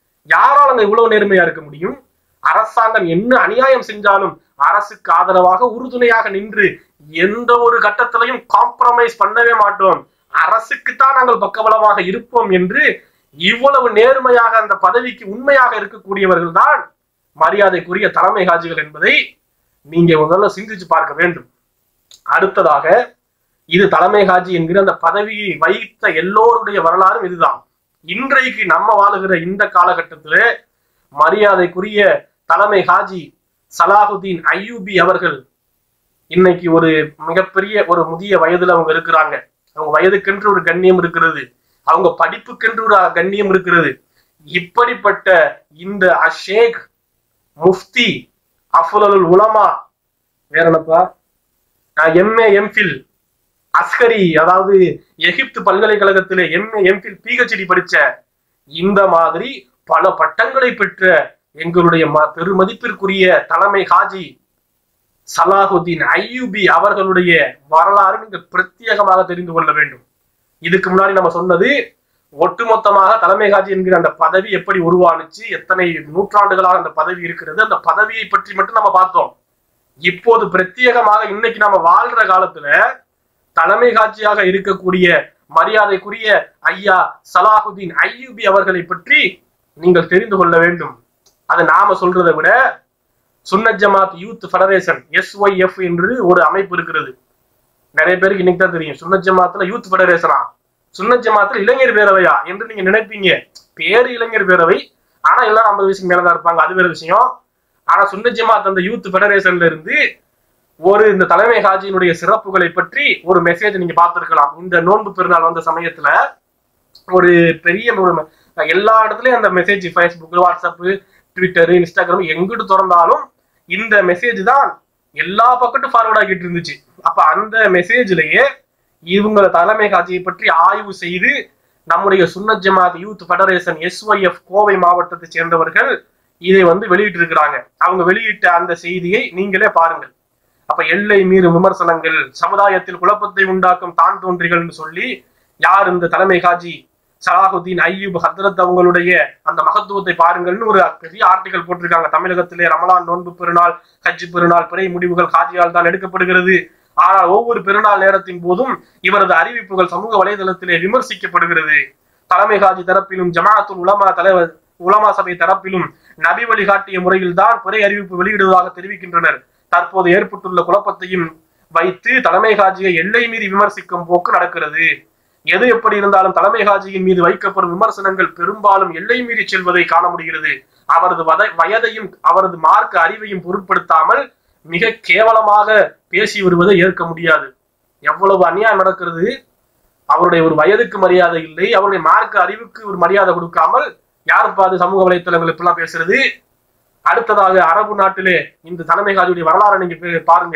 யாரால அங்க இவ்வளவு நேர்மையா இருக்க முடியும் அரசாங்கம் என்ன அநியாயம் செஞ்சாலும் அரசுக்கு ஆதரவாக உறுதுணையாக நின்று எந்த ஒரு கட்டத்திலையும் காம்ப்ரமைஸ் பண்ணவே மாட்டோம் அரசுக்கு தான் நாங்கள் பக்கபலமாக இருப்போம் என்று இவ்வளவு நேர்மையாக அந்த பதவிக்கு உண்மையாக இருக்கக்கூடியவர்கள் தான் மரியாதைக்குரிய தலைமை காட்சிகள் என்பதை நீங்க முதல்ல சிந்திச்சு பார்க்க வேண்டும் அடுத்ததாக இது தலைமை காஜி என்கிற அந்த பதவியை வைத்த எல்லோருடைய வரலாறும் இதுதான் இன்றைக்கு நம்ம வாழுகிற இந்த காலகட்டத்துல மரியாதைக்குரிய தலைமை ஹாஜி சலாஹுதீன் ஐயூபி அவர்கள் இன்னைக்கு ஒரு மிகப்பெரிய ஒரு முதிய வயதுல அவங்க இருக்கிறாங்க அவங்க வயதுக்கென்று ஒரு கண்ணியம் இருக்கிறது அவங்க படிப்புக்கென்று ஒரு கண்ணியம் இருக்கிறது இப்படிப்பட்ட இந்த அஷேக் முஃப்தி அஃபுலுல் உலமா வேற என்னப்பா எம்ஏ எம்ஃபில் அஸ்கரி அதாவது எகிப்து பல்கலைக்கழகத்திலே எம்ஏ எம்ஃபில் பிஹெச்டி படிச்ச இந்த மாதிரி பல பட்டங்களை பெற்ற எங்களுடைய ம- பெருமதிப்பிற்குரிய தலைமை ஹாஜி சலாஹுதீன் ஐயூபி அவர்களுடைய வரலாறு நீங்கள் பிரத்யேகமாக தெரிந்து கொள்ள வேண்டும் இதுக்கு முன்னாடி நம்ம சொன்னது ஒட்டுமொத்தமாக தலைமை காஜி என்கிற அந்த பதவி எப்படி உருவானுச்சு எத்தனை நூற்றாண்டுகளாக அந்த பதவி இருக்கிறது அந்த பதவியை பற்றி மட்டும் நம்ம பார்த்தோம் இப்போது பிரத்யேகமாக இன்னைக்கு நம்ம வாழ்ற காலத்துல தலைமை காட்சியாக இருக்கக்கூடிய மரியாதைக்குரிய ஐயா சலாஹுதீன் ஐயூபி அவர்களை பற்றி நீங்கள் தெரிந்து கொள்ள வேண்டும் அது நாம சொல்றதை விட சுன்னத் ஜமாத் யூத் ஃபெடரேஷன் எஸ்ஒய்எஃப் என்று ஒரு அமைப்பு இருக்கிறது நிறைய பேருக்கு இன்னைக்கு தான் தெரியும் சுன்னத் ஜமாத்துல யூத் ஃபெடரேஷனா சுன்னத் ஜமாத்துல இளைஞர் பேரவையா என்று நீங்க நினைப்பீங்க பேரு இளைஞர் பேரவை ஆனா எல்லாம் ஐம்பது வயசுக்கு மேலதான் இருப்பாங்க அது வேற விஷயம் ஆனா சுன்னத் ஜமாத் அந்த யூத் ஃபெடரேஷன்ல இருந்து ஒரு இந்த தலைமை ஹாஜியினுடைய சிறப்புகளை பற்றி ஒரு மெசேஜ் நீங்க பார்த்திருக்கலாம் இந்த நோன்பு பெருநாள் வந்த சமயத்துல ஒரு பெரிய ஒரு ம- எல்லா இடத்துலயும் அந்த message Facebook WhatsApp Twitter Instagram எங்கிட்டு திறந்தாலும் இந்த மெசேஜ் தான் எல்லா பக்கட்டும் ஃபார்வர்ட் ஆகிட்டு இருந்துச்சு அப்ப அந்த மெசேஜ்லயே இவங்க தலைமை காட்சியை பற்றி ஆய்வு செய்து நம்முடைய Sunnath Jamath youth federation SYF Kovai மாவட்டத்தை சேர்ந்தவர்கள் இதை வந்து வெளியிட்டு இருக்கிறாங்க அவங்க வெளியிட்ட அந்த செய்தியை நீங்களே பாருங்கள் அப்ப எல்லை மீறும் விமர்சனங்கள் சமுதாயத்தில் குழப்பத்தை உண்டாக்கும் தான் தோன்றிகள்னு சொல்லி யார் இந்த தலைமை காஜி சலாஹுதீன் ஐயூப் ஹத்ரத் அவங்களுடைய அந்த மகத்துவத்தை பாருங்கள்னு ஒரு பெரிய ஆர்டிகல் போட்டிருக்காங்க தமிழகத்திலே ரமலான் நோன்பு பெருநாள் ஹஜ் பெருநாள் பிறை முடிவுகள் காஜியால் தான் எடுக்கப்படுகிறது ஆனால் ஒவ்வொரு பெருநாள் நேரத்தின் போதும் இவரது அறிவிப்புகள் சமூக வலைதளத்திலே விமர்சிக்கப்படுகிறது தலைமை காஜி தரப்பிலும் ஜமாஅத்துல் உலமா தலைவர் உலமா சபை தரப்பிலும் நபி வழிகாட்டிய முறையில் தான் பிறை அறிவிப்பு வெளியிடுவதாக தெரிவிக்கின்றனர் தற்போது ஏற்பட்டுள்ள குழப்பத்தையும் வைத்து தலைமை காஜியை எல்லை மீறி விமர்சிக்கும் போக்கு நடக்கிறது எது எப்படி இருந்தாலும் தலைமை காஜியின் மீது வைக்கப்படும் விமர்சனங்கள் பெரும்பாலும் எல்லை மீறி செல்வதை காண முடிகிறது அவரது வத- வயதையும் அவரது மார்க்க அறிவையும் பொருட்படுத்தாமல் மிக கேவலமாக பேசி வருவதை ஏற்க முடியாது எவ்வளவு அநியாயம் நடக்கிறது அவருடைய ஒரு வயதுக்கு மரியாதை இல்லை அவருடைய மார்க்க அறிவுக்கு ஒரு மரியாதை கொடுக்காமல் யாருப்பா அது சமூக வலைத்தளங்கள் இப்படிலாம் பேசுறது அடுத்ததாக அரபு நாட்டிலே இந்த தலைமை காஜியுடைய வரலாறு நீங்க பே- பாருங்க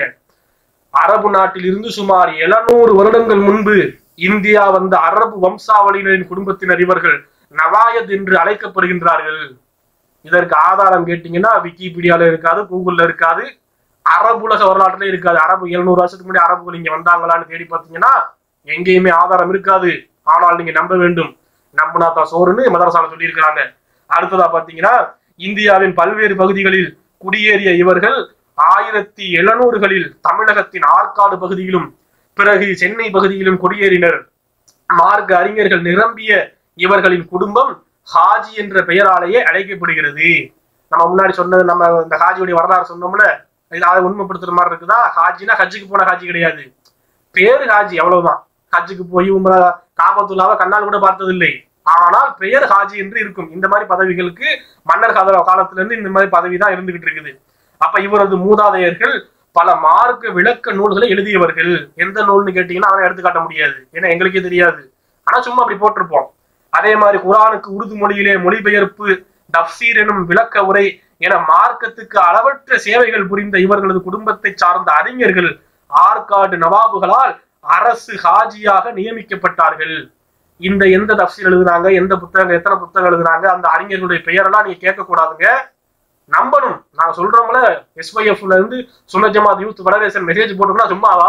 அரபு நாட்டில் இருந்து சுமார் 700 வருடங்கள் முன்பு இந்தியா வந்த அரபு வம்சாவளியினரின் குடும்பத்தினர் இவர்கள் நவாயத் என்று அழைக்கப்படுகின்றார்கள் இதற்கு ஆதாரம் கேட்டீங்கன்னா விக்கிபீடியால இருக்காது கூகுள்ல இருக்காது அரபுலக வரலாற்றுல இருக்காது அரபு 700 வருஷத்துக்கு முன்னாடி அரபுகள் இங்க வந்தாங்களான்னு தேடி பார்த்தீங்கன்னா எங்கேயுமே ஆதாரம் இருக்காது ஆனால் நீங்க நம்ப வேண்டும் நம்பினா தான் சோறுன்னு மதரசால சொல்லியிருக்கிறாங்க அடுத்ததா பாத்தீங்கன்னா இந்தியாவின் பல்வேறு பகுதிகளில் குடியேறிய இவர்கள் ஆயிரத்தி எழுநூறுகளில் தமிழகத்தின் ஆற்காடு பகுதியிலும் பிறகு சென்னை பகுதியிலும் குடியேறினர் மார்க்க அறிஞர்கள் நிரம்பிய இவர்களின் குடும்பம் ஹாஜி என்ற பெயராலேயே அழைக்கப்படுகிறது நம்ம முன்னாடி சொன்னது நம்ம இந்த ஹாஜியுடைய வரலாறு சொன்னோம்ல இது அதை உண்மைப்படுத்துற மாதிரி இருக்குதா ஹாஜினா ஹஜ்ஜுக்கு போன ஹாஜி கிடையாது பேரு ஹாஜி அவ்வளவுதான் ஹஜ்ஜுக்கு போய் உம்ரா காபத்துல்லாவ கண்ணால் கூட பார்த்ததில்லை ஆனால் பெயர் ஹாஜி என்று இருக்கும் இந்த மாதிரி பதவிகளுக்கு மன்னர் கால காலத்துல இருந்து இந்த மாதிரி பதவி தான் இருந்துகிட்டு இருக்குது அப்ப இவரது மூதாதையர்கள் பல மார்க்க விளக்க நூல்களை எழுதியவர்கள் எந்த நூல்னு கேட்டீங்கன்னா அவனை எடுத்து காட்ட முடியாது ஏன்னா எங்களுக்கே தெரியாது ஆனா சும்மா அப்படி போட்டிருப்போம் அதே மாதிரி குரானுக்கு உருது மொழியிலே மொழிபெயர்ப்பு தப்சீர் எனும் விளக்க உரை என மார்க்கத்துக்கு அளவற்ற சேவைகள் புரிந்த இவர்களது குடும்பத்தை சார்ந்த அறிஞர்கள் ஆற்காடு நவாபுகளால் அரசு ஹாஜியாக நியமிக்கப்பட்டார்கள் இந்த எந்த தப்சீர் எழுதுனாங்க எந்த புத்தகம் எத்தனை புத்தகம் எழுதுனாங்க அந்த அறிஞர்களுடைய பெயரெல்லாம் நீங்க கேட்க கூடாதுங்க நம்பணும் நாங்க சொல்றோம்ல எஸ்ஒய்எஃப்ல இருந்து Sunna Jamath youth federation message போட்டோம்னா சும்மாவா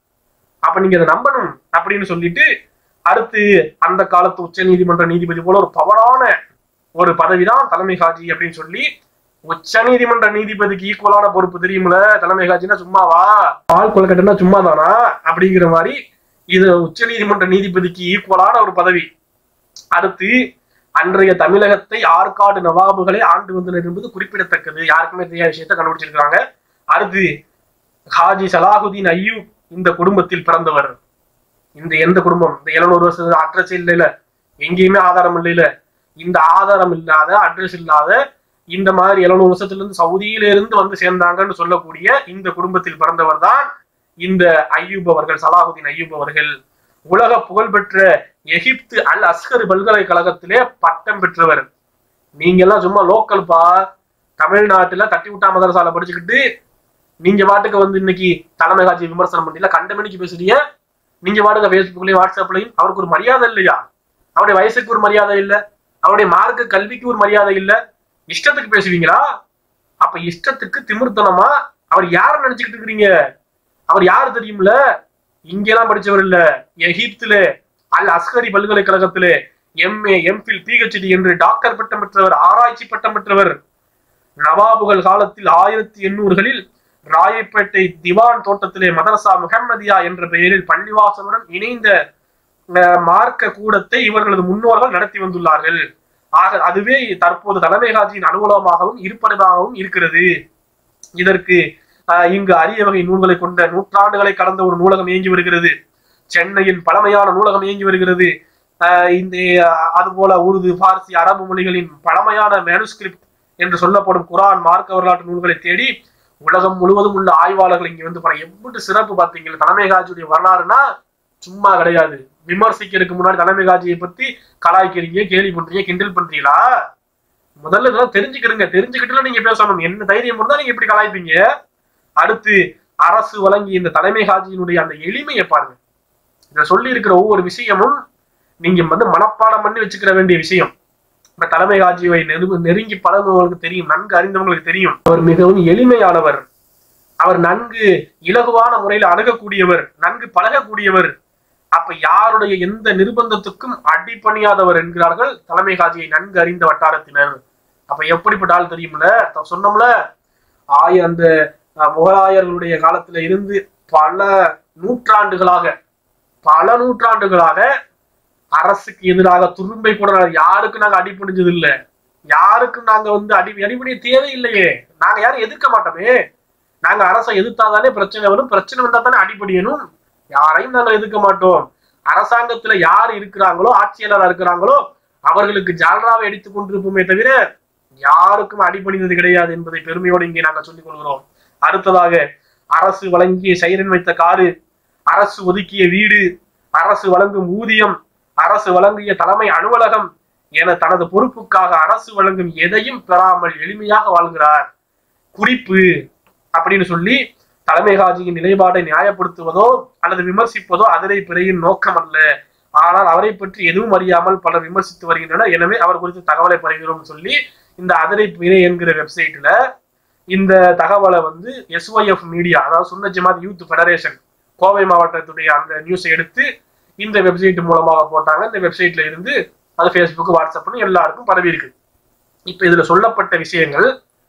அப்ப நீங்க அதை நம்பணும் அப்படின்னு சொல்லிட்டு அடுத்து அந்த காலத்து உச்ச நீதிமன்ற நீதிபதி போல ஒரு பவரான ஒரு பதவிதான் தலைமை காஜி அப்படின்னு சொல்லி உச்ச நீதிமன்ற நீதிபதிக்கு ஈக்குவலான பொறுப்பு தெரியுமில தலைமை காஜினா சும்மாவா பால் கொலக்கட்டுனா சும்மா தானா அப்படிங்கிற மாதிரி இது உச்ச நீதிமன்ற நீதிபதிக்கு ஈக்குவலான ஒரு பதவி அடுத்து அன்றைய தமிழகத்தை ஆற்காடு நவாபுகளை ஆண்டு வந்தனர் என்பது குறிப்பிடத்தக்கது யாருக்குமே தெரியாத விஷயத்தை கண்டுபிடிச்சிருக்காங்க அடுத்து ஹாஜி சலாஹுதீன் ஐயூப் இந்த குடும்பத்தில் பிறந்தவர் இந்த எந்த குடும்பம் இந்த 700 வருஷம் அட்ரஸ் இல்லைல எங்கேயுமே ஆதாரம் இல்லைல இந்த ஆதாரம் இல்லாத அட்ரஸ் இல்லாத இந்த மாதிரி 700 வருஷத்துல இருந்து சவுதியில இருந்து வந்து சேர்ந்தாங்கன்னு சொல்லக்கூடிய இந்த குடும்பத்தில் பிறந்தவர் தான் இந்த ஐயூப் அவர்கள் சலாஹுதீன் ஐயூப் அவர்கள் உலக புகழ்பெற்ற எகிப்து அல் அஸ்கர் பல்கலைக்கழகத்திலே பட்டம் பெற்றவர் நீங்க எல்லாம் சும்மா லோக்கல்பா தமிழ்நாட்டுல தட்டி விட்டா மதரசால படிச்சுக்கிட்டு நீங்க பாட்டுக்கு வந்து இன்னைக்கு தலைமை காட்சி விமர்சனம் பண்ணல கண்ட மணிக்கு பேசுறீங்க நீங்க பாட்டுக்கு ஃபேஸ்புக்லயும் வாட்ஸ்அப்லயும் அவருக்கு ஒரு மரியாதை இல்லையா அவருடைய வயசுக்கு ஒரு மரியாதை இல்ல அவருடைய மார்க்க கல்விக்கு ஒரு மரியாதை இல்ல இஷ்டத்துக்கு பேசுவீங்களா அப்ப இஷ்டத்துக்கு திமிர்த்தனமா அவர் யார நினைச்சுக்கிட்டு இருக்கிறீங்க அவர் யாரு தெரியும்ல இங்கெல்லாம் படிச்சவர் இல்ல எகிப்துல அல் அஸ்கரி பல்கலைக்கழகத்திலே எம்ஏ எம்பில் பிஹெச்டி என்று டாக்டர் பட்டம் பெற்றவர் ஆராய்ச்சி பட்டம் பெற்றவர் நவாபுகள் காலத்தில் ஆயிரத்தி எண்ணூறுகளில் ராயப்பேட்டை திவான் தோட்டத்திலே மதரசா முஹம்மதியா என்ற பெயரில் பள்ளிவாசலுடன் இணைந்த அஹ், மார்க்க கூடத்தை இவர்களது முன்னோர்கள் நடத்தி வந்துள்ளார்கள் ஆக அதுவே தற்போது தலைமை காட்சியின் அலுவலகமாகவும் இருப்பதாகவும் இருக்கிறது இதற்கு அஹ், இங்கு அரிய வகை நூல்களை கொண்ட நூற்றாண்டுகளை கடந்த ஒரு நூலகம் இயங்கி வருகிறது சென்னையின் பழமையான நூலகம் இயங்கி வருகிறது அஹ், இந்த அஹ், அதுபோல உருது பார்சி அரபு மொழிகளின் பழமையான மேனுஸ்கிரிப்ட் என்று சொல்லப்படும் குரான் மார்க்க வரலாற்று நூல்களை தேடி உலகம் முழுவதும் உள்ள ஆய்வாளர்கள் இங்க வந்து பாருங்க எவ்வளவு சிறப்பு பார்த்தீங்களா தலைமை காட்சியுடைய வரலாறுனா சும்மா கிடையாது விமர்சிக்கிறதுக்கு முன்னாடி தலைமை காட்சியை பத்தி கலாய்க்கிறீங்க கேலி பண்றீங்க கிண்டல் பண்றீங்களா முதல்ல இதெல்லாம் தெரிஞ்சுக்கிடுங்க தெரிஞ்சுக்கிட்டுல நீங்க பேசணும் என்ன தைரியம் இருந்தா நீங்க இப்படி கலாய்ப்பீங்க அடுத்து அரசு வழங்கிய இந்த தலைமை காட்சியினுடைய அந்த எளிமையை பாருங்க இத சொல்லி இருக்கிற ஒவ்வொரு விஷயமும் நீங்க வந்து மனப்பாடம் பண்ணி வச்சுக்கிற வேண்டிய விஷயம் இந்த தலைமை காட்சியை நெரு- நெருங்கி பழகுவவங்களுக்கு தெரியும் நன்கு அறிந்தவங்களுக்கு தெரியும் அவர் மிகவும் எளிமையானவர் அவர் நன்கு இலகுவான முறையில் அணுகக்கூடியவர் நன்கு பழகக்கூடியவர் அப்ப யாருடைய எந்த நிர்பந்தத்துக்கும் அடிபணியாதவர் என்கிறார்கள் தலைமை காட்சியை நன்கு அறிந்த வட்டாரத்தினர் அப்ப எப்படிப்பட்ட ஆள் தெரியும்ல த- சொன்னோம்ல ஆய அந்த அஹ், முகலாயர்களுடைய காலத்துல இருந்து பல நூற்றாண்டுகளாக பல நூற்றாண்டுகளாக அரசுக்கு எதிராக துரும்பை கூட நாங்க யாருக்கும் நாங்க அடிபணிஞ்சது இல்ல யாருக்கும் நாங்க வந்து அடி அடிபணிய தேவையில்லையே நாங்க யாரும் எதிர்க்க மாட்டோமே நாங்க அரசை எதிர்த்தாதானே பிரச்சனை வரும் பிரச்சனை வந்தா தானே அடிபடியணும் யாரையும் நாங்க எதிர்க்க மாட்டோம் அரசாங்கத்துல யார் இருக்கிறாங்களோ ஆட்சியாளரா இருக்கிறாங்களோ அவர்களுக்கு ஜால்ராவை அடித்துக் கொண்டிருப்போமே தவிர யாருக்கும் அடிபணிந்தது கிடையாது என்பதை பெருமையோடு இங்கே நாங்கள் சொல்லிக் கொள்கிறோம் அடுத்ததாக அரசு வழங்கிய சைரன் வைத்த காரு அரசு ஒதுக்கிய வீடு அரசு வழங்கும் ஊதியம் அரசு வழங்கிய தலைமை அலுவலகம் என தனது பொறுப்புக்காக அரசு வழங்கும் எதையும் பெறாமல் எளிமையாக வாழ்கிறார் குறிப்பு அப்படின்னு சொல்லி தலைமை காஜியின் நிலைப்பாடை நியாயப்படுத்துவதோ அல்லது விமர்சிப்பதோ அதிரை பிறையின் நோக்கம் அல்ல ஆனால் அவரை பற்றி எதுவும் அறியாமல் பலர் விமர்சித்து வருகின்றனர் எனவே அவர் குறித்து தகவலை பெறுகிறோம் சொல்லி இந்த அதிரை பிறை என்கிற வெப்சைட்ல இந்த தகவலை வந்து எஸ்ஒய்எஃப் மீடியா அதாவது சுன்ன ஜமாத் யூத் ஃபெடரேஷன் கோவை மாவட்டத்துடைய அந்த நியூஸை எடுத்து இந்த வெப்சைட் மூலமாக போட்டாங்க இந்த வெப்சைட்ல இருந்து அது ஃபேஸ்புக் வாட்ஸ்அப்னு எல்லாருக்கும் பரவி இருக்கு இப்ப இதுல சொல்லப்பட்ட விஷயங்கள்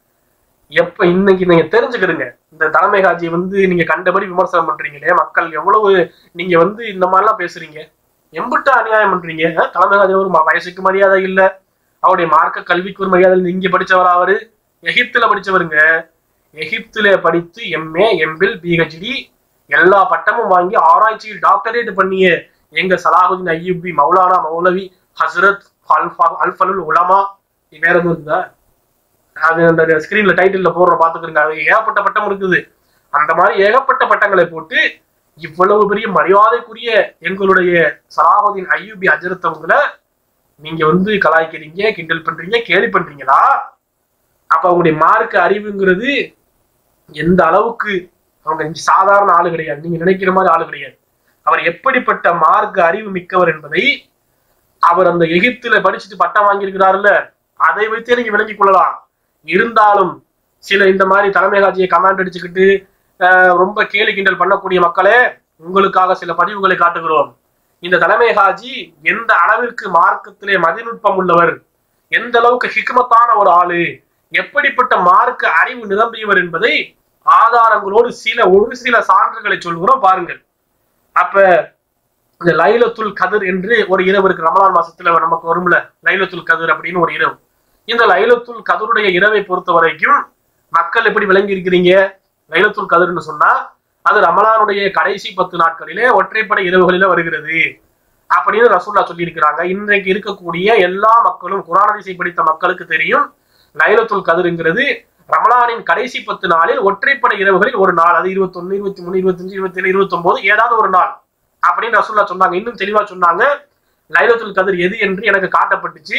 எப்ப இன்னைக்கு நீங்க தெரிஞ்சுக்கிடுங்க இந்த தலைமை காட்சியை வந்து நீங்க கண்டபடி விமர்சனம் பண்றீங்களே மக்கள் எவ்வளவு நீங்க வந்து இந்த மாதிரிலாம் பேசுறீங்க எம்பிட்டு அநியாயம் பண்றீங்க அஹ், தலைமை காட்சி ஒரு ம- வயசுக்கு மரியாதை இல்ல அவருடைய மார்க்க கல்விக்கு ஒரு மரியாதை இல்லை இங்க படிச்சவரா அவரு எகிப்துல படிச்சவருங்க எகிப்துல படித்து எம்ஏ எம்பில் பிஹெச்டி எல்லா பட்டமும் வாங்கி ஆராய்ச்சியில் டாக்டரேட் பண்ணிய எங்க சலாஹுதீன் ஐயூபி மௌலானா மௌலவி ஹசரத் அல்ஃபா அல்ஃபலுல் உலமா வேற எதுவும் இருக்குதா அது அந்த ஸ்கிரீன்ல டைட்டில்ல போடுற பாத்துக்கிறீங்க அது ஏகப்பட்ட பட்டம் இருக்குது அந்த மாதிரி ஏகப்பட்ட பட்டங்களை போட்டு இவ்வளவு பெரிய மரியாதைக்குரிய எங்களுடைய சலாஹுதீன் ஐயூபி அஜரத் அவங்கள நீங்க வந்து கலாய்க்கிறீங்க கிண்டல் பண்றீங்க கேலி பண்றீங்களா அப்ப அவங்களுடைய மார்க் அறிவுங்கிறது எந்த அளவுக்கு அவங்க சாதாரண ஆளு கிடையாது நீங்க நினைக்கிற மாதிரி ஆளு கிடையாது அவர் எப்படிப்பட்ட மார்க்க அறிவு மிக்கவர் என்பதை அவர் அந்த எகிப்துல படிச்சுட்டு பட்டம் வாங்கியிருக்கிறாருல்ல அதை வைத்தே நீங்க விளங்கிக் கொள்ளலாம் இருந்தாலும் சில இந்த மாதிரி தலைமை காட்சியை கமாண்ட் அடிச்சுக்கிட்டு அஹ், ரொம்ப கேலி கிண்டல் பண்ணக்கூடிய மக்களே உங்களுக்காக சில பதிவுகளை காட்டுகிறோம் இந்த தலைமை ஹாஜி எந்த அளவிற்கு மார்க்கத்திலே மதிநுட்பம் உள்ளவர் எந்த அளவுக்கு ஹிக்மத்தான ஒரு ஆளு எப்படிப்பட்ட மார்க்க அறிவு நிரம்பியவர் என்பதை ஆதாரங்களோடு சில ஒரு சில சான்றுகளை சொல்கிறோம் பாருங்கள் அப்ப இந்த லைலத்துல் கதிர் என்று ஒரு இரவு இருக்கு ரமலான் மாசத்துல நமக்கு வரும்ல லைலத்துல் கதிர் அப்படின்னு ஒரு இரவு இந்த லைலத்துல் கதிருடைய இரவை பொறுத்த வரைக்கும் மக்கள் எப்படி விளங்கி இருக்கிறீங்க லைலத்துல் கதிர்னு சொன்னா அது ரமலானுடைய கடைசி பத்து நாட்களிலே ஒற்றைப்படை இரவுகளில வருகிறது அப்படின்னு ரசூல்லா சொல்லியிருக்கிறாங்க இன்றைக்கு இருக்கக்கூடிய எல்லா மக்களும் குரானதிசை படித்த மக்களுக்கு தெரியும் லைலத்துல் கதிருங்கிறது ரமலானின் கடைசி பத்து நாளில் ஒற்றைப்படை இரவுகளில் ஒரு நாள் அது இருபத்தொன்னு இருபத்தி மூணு இருபத்தஞ்சு இருபத்தி ஏழு இருபத்தி ஒன்பது ஏதாவது ஒரு நாள் அப்படின்னு ரசூல்லா சொன்னாங்க இன்னும் தெளிவா சொன்னாங்க லைலத்துல் கதிர் எது என்று எனக்கு காட்டப்பட்டுச்சு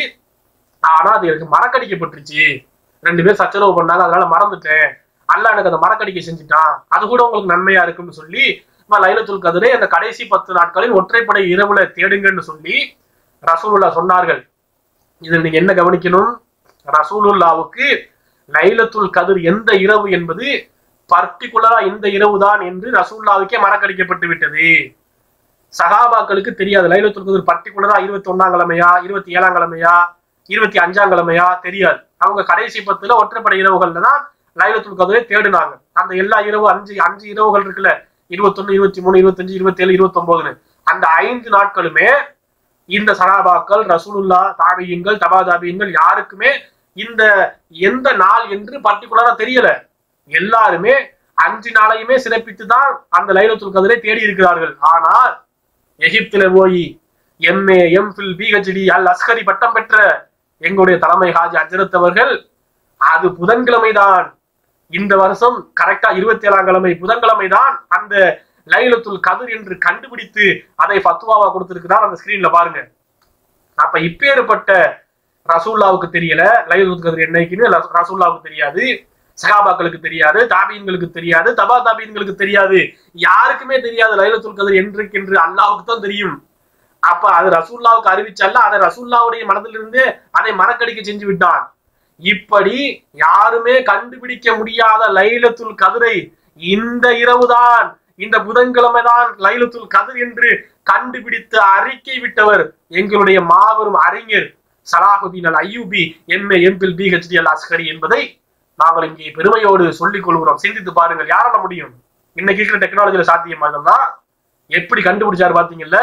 ஆனா அது எனக்கு மறக்கடிக்கப்பட்டுருச்சு ரெண்டு பேர் சச்சரவு பண்ணாங்க அதனால மறந்துட்டேன் அல்லாஹ் எனக்கு அதை மறக்கடிக்க செஞ்சுட்டான் அது கூட உங்களுக்கு நன்மையா இருக்கும்னு சொல்லி "அம்மா, லைலத்துல் கதிரை அந்த கடைசி பத்து நாட்களில் ஒற்றைப்படை இரவுல தேடுங்கன்னு சொல்லி ரசூலுல்லா சொன்னார்கள் இதில் நீங்க என்ன கவனிக்கணும் ரசூலுல்லாவுக்கு லைலத்துல் கதிர் எந்த இரவு என்பது பர்டிகுலரா இந்த இரவு தான் என்று ரசூலுல்லாவுக்கே மறக்கடிக்கப்பட்டு விட்டது சகாபாக்களுக்கு தெரியாது லைலத்துல் கதிர் பர்டிகுலரா இருபத்தி ஒன்னாம் கிழமையா இருபத்தி ஏழாம் கிழமையா இருபத்தி அஞ்சாம் கிழமையா தெரியாது அவங்க கடைசி பத்துல ஒற்றைப்படை இரவுகள்ல தான் லைலத்துல் கதிரை தேடினாங்க அந்த எல்லா இரவு அஞ்சு அஞ்சு இரவுகள் இருக்குல்ல இருபத்தொன்னு இருபத்தி மூணு இருபத்தஞ்சு இருபத்தேழு இருபத்தொன்பதுன்னு அந்த ஐந்து நாட்களுமே இந்த சனாபாக்கள் ரசூலுல்லா தாபியங்கள் தபா தாபியங்கள் யாருக்குமே இந்த எந்த நாள் என்று பர்டிகுலரா தெரியல எல்லாருமே அஞ்சு நாளையுமே சிறப்பித்து தான் அந்த லைலத்துல் கதிரை தேடி இருக்கிறார்கள் ஆனால் எகிப்தில போய் MA MPhil PhD Al Askari பட்டம் பெற்ற எங்களுடைய தலைமை ஹாஜி அஜரத் அவர்கள் அது புதன்கிழமை தான் இந்த வருஷம் கரெக்டா இருபத்தி ஏழாம் கிழமை புதன்கிழமை தான் அந்த லைலத்துல் கதிர் என்று கண்டுபிடித்து அதை ஃபத்வாவா கொடுத்திருக்கிறார் அந்த ஸ்கிரீன்ல பாருங்க அப்ப இப்பேற்பட்ட ரசூல்லாவுக்கு தெரியல லைலத்துல் கதிர் என்னைக்குன்னு ரச- ரசூல்லாவுக்கு தெரியாது சகாபாக்களுக்கு தெரியாது தாபீன்களுக்கு தெரியாது தபா தாபீன்களுக்கு தெரியாது யாருக்குமே தெரியாது லைலத்துல் கதிர் என்றைக்கென்று அல்லாவுக்கு தான் தெரியும் அப்ப அது ரசூல்லாவுக்கு அறிவிச்சல்ல அதை ரசூல்லாவுடைய மனதிலிருந்து அதை மறக்கடிக்க செஞ்சு விட்டான் இப்படி யாருமே கண்டுபிடிக்க முடியாத லைலத்துல் கதிரை இந்த இரவுதான் இந்த புதன்கிழமை தான் லைலத்துல் கதிர் என்று கண்டுபிடித்து அறிக்கை விட்டவர் எங்களுடைய மாபெரும் அறிஞர் Salahuddin Al Ayyubi MA MPhil PhD Al Askari என்பதை நாங்கள் இங்கே பெருமையோடு சொல்லிக் கொள்கிறோம் சிந்தித்து பாருங்கள் யாரால முடியும் இன்னைக்கு இருக்கிற டெக்னாலஜில சாத்தியமா இதெல்லாம் எப்படி கண்டுபிடிச்சாரு பாத்தீங்கல்ல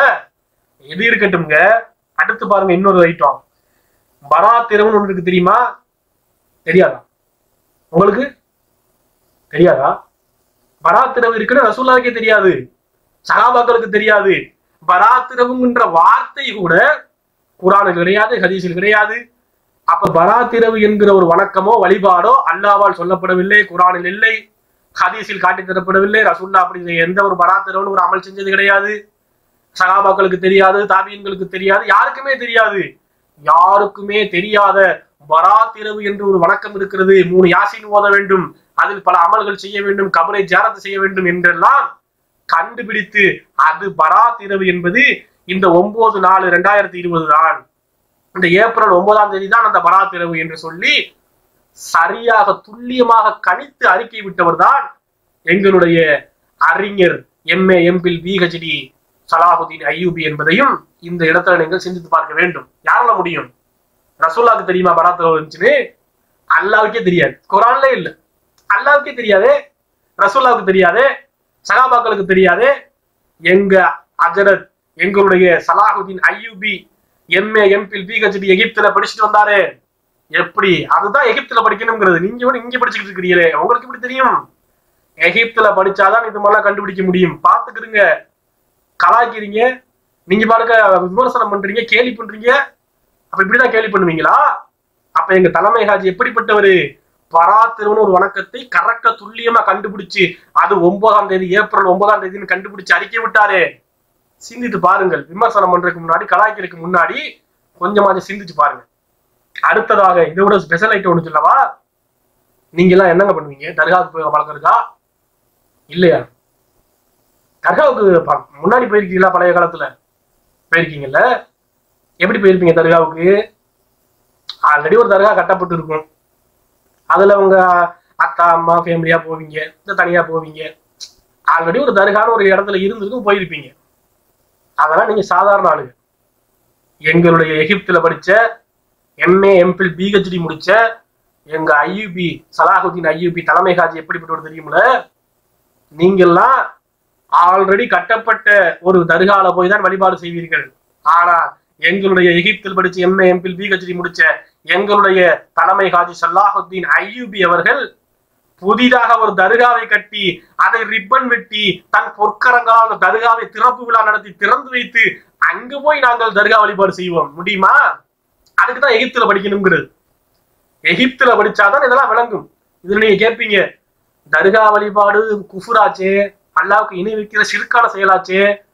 எது இருக்கட்டும்ங்க அடுத்து பாருங்க இன்னொரு ஐட்டம் பராத் இரவுன்னு ஒன்று இருக்கு தெரியுமா தெரியாதா உங்களுக்கு தெரியாதா பராத் இரவு இருக்குன்னு ரசூல்லாவுக்கே தெரியாது சகாபாக்களுக்கு தெரியாது பராத் இரவுங்கிற வார்த்தை கூட குரானில் கிடையாது ஹதீஸில் கிடையாது அப்ப பராத் இரவு என்கிற ஒரு வணக்கமோ வழிபாடோ அல்லாவால் சொல்லப்படவில்லை குரானில் இல்லை ஹதீஸில் காட்டித் தரப்படவில்லை ரசூல்லா அப்படி எந்த ஒரு பராத் இரவுன்னு ஒரு அமல் செஞ்சது கிடையாது சகாபாக்களுக்கு தெரியாது தாபியன்களுக்கு தெரியாது யாருக்குமே தெரியாது யாருக்குமே தெரியாத பராத் இரவு என்று ஒரு வணக்கம் இருக்கிறது மூணு யாசின் ஓத வேண்டும் அதில் பல அமல்கள் செய்ய வேண்டும் கபரை ஜாரத்து செய்ய வேண்டும் என்றெல்லாம் கண்டுபிடித்து அது பராத் இரவு என்பது இந்த ஒன்பது நாலு ரெண்டாயிரத்தி இருபது தான் இந்த ஏப்ரல் ஒன்பதாம் தேதி தான் அந்த பராத் இரவு என்று சொல்லி சரியாக துல்லியமாக கணித்து அறிக்கை விட்டவர் தான் எங்களுடைய அறிஞர் MA MPhil PhD Salahuddin Ayyubi என்பதையும் இந்த இடத்துல நீங்கள் சிந்தித்து பார்க்க வேண்டும் யாரால முடியும் ரசூல்லாவுக்கு தெரியுமா பராத் இரவு இருந்துச்சுன்னு அல்லாவுக்கே தெரியாது குரான்ல இல்ல அல்லாவுக்கே தெரியாதே ரசூல்லாவுக்கு தெரியாதே சகாபாக்களுக்கு தெரியாதே எங்க அஜரத் எங்களுடைய Salahuddin Ayyubi MA MPhil PhD எகிப்துல படிச்சுட்டு வந்தாரே எப்படி அதுதான் எகிப்துல படிக்கணுங்கிறது நீங்க கூட இங்க படிச்சுக்கிட்டு இருக்கிறீங்களே உங்களுக்கு எப்படி தெரியும் எகிப்துல படிச்சாதான் இது மாதிரிலாம் கண்டுபிடிக்க முடியும் பாத்துக்கிறீங்க கலாய்க்கிறீங்க நீங்க பாருங்க விமர்சனம் பண்றீங்க கேலி பண்றீங்க அப்ப இப்படிதான் கேலி பண்ணுவீங்களா அப்ப எங்க தலைமை ஹாஜி எப்படிப்பட்டவரு பராத்திருவன் ஒரு வணக்கத்தை கரெக்டா துல்லியமா கண்டுபிடிச்சு அது ஒன்பதாம் தேதி ஏப்ரல் ஒன்பதாம் தேதின்னு கண்டுபிடிச்சு அறிக்கை விட்டாரே சிந்தித்து பாருங்கள் விமர்சனம் பண்றதுக்கு முன்னாடி கலாய்க்கிறதுக்கு முன்னாடி கொஞ்சமாச்சும் சிந்திச்சு பாருங்க அடுத்ததாக இதை விட ஸ்பெஷல் ஐட்டம் ஒன்று சொல்லவா நீங்க எல்லாம் என்னங்க பண்ணுவீங்க தர்காவுக்கு போய் பழக்கம் இருக்கா இல்லையா தர்காவுக்கு ப- முன்னாடி போயிருக்கீங்களா பழைய காலத்துல போயிருக்கீங்கல்ல எப்படி போயிருப்பீங்க தர்காவுக்கு ஆல்ரெடி ஒரு தர்கா கட்டப்பட்டு இருக்கும் அதுல உங்க அக்கா அம்மா ஃபேமிலியா போவீங்க இல்ல தனியா போவீங்க ஆல்ரெடி ஒரு தர்கான்னு ஒரு இடத்துல இருந்திருக்கும் போயிருப்பீங்க அதெல்லாம் நீங்க சாதாரண ஆளுங்க எங்களுடைய எகிப்துல படிச்ச எம்ஏ எம்பில் பிஹெச்டி முடிச்ச எங்க ஐயூபி சலாஹுதீன் ஐயூபி தலைமை காஜி எப்படிப்பட்டவர் தெரியுமில நீங்கெல்லாம் ஆல்ரெடி கட்டப்பட்ட ஒரு தர்கால போய் தான் வழிபாடு செய்வீர்கள் ஆனா எங்களுடைய எகிப்தில் படிச்ச எம்ஏ எம்பில் பிஹெச்டி முடிச்ச எங்களுடைய தலைமை காஜி சல்லாஹுத்தீன் ஐயூபி அவர்கள் புதிதாக ஒரு தர்காவை கட்டி அதை ரிப்பன் வெட்டி தன் பொற்கரங்களால் அந்த தர்காவை திறப்பு விழா நடத்தி திறந்து வைத்து அங்கு போய் நாங்கள் தர்கா வழிபாடு செய்வோம் முடியுமா அதுக்கு தான் எகிப்துல படிக்கணுங்கிறது எகிப்துல படிச்சாதான் இதெல்லாம் விளங்கும் இதுல நீங்க கேட்பீங்க தர்கா வழிபாடு குஃபுராச்சே அல்லாவுக்கு இணை வைக்கிற சிறுக்கான செயலாச்சே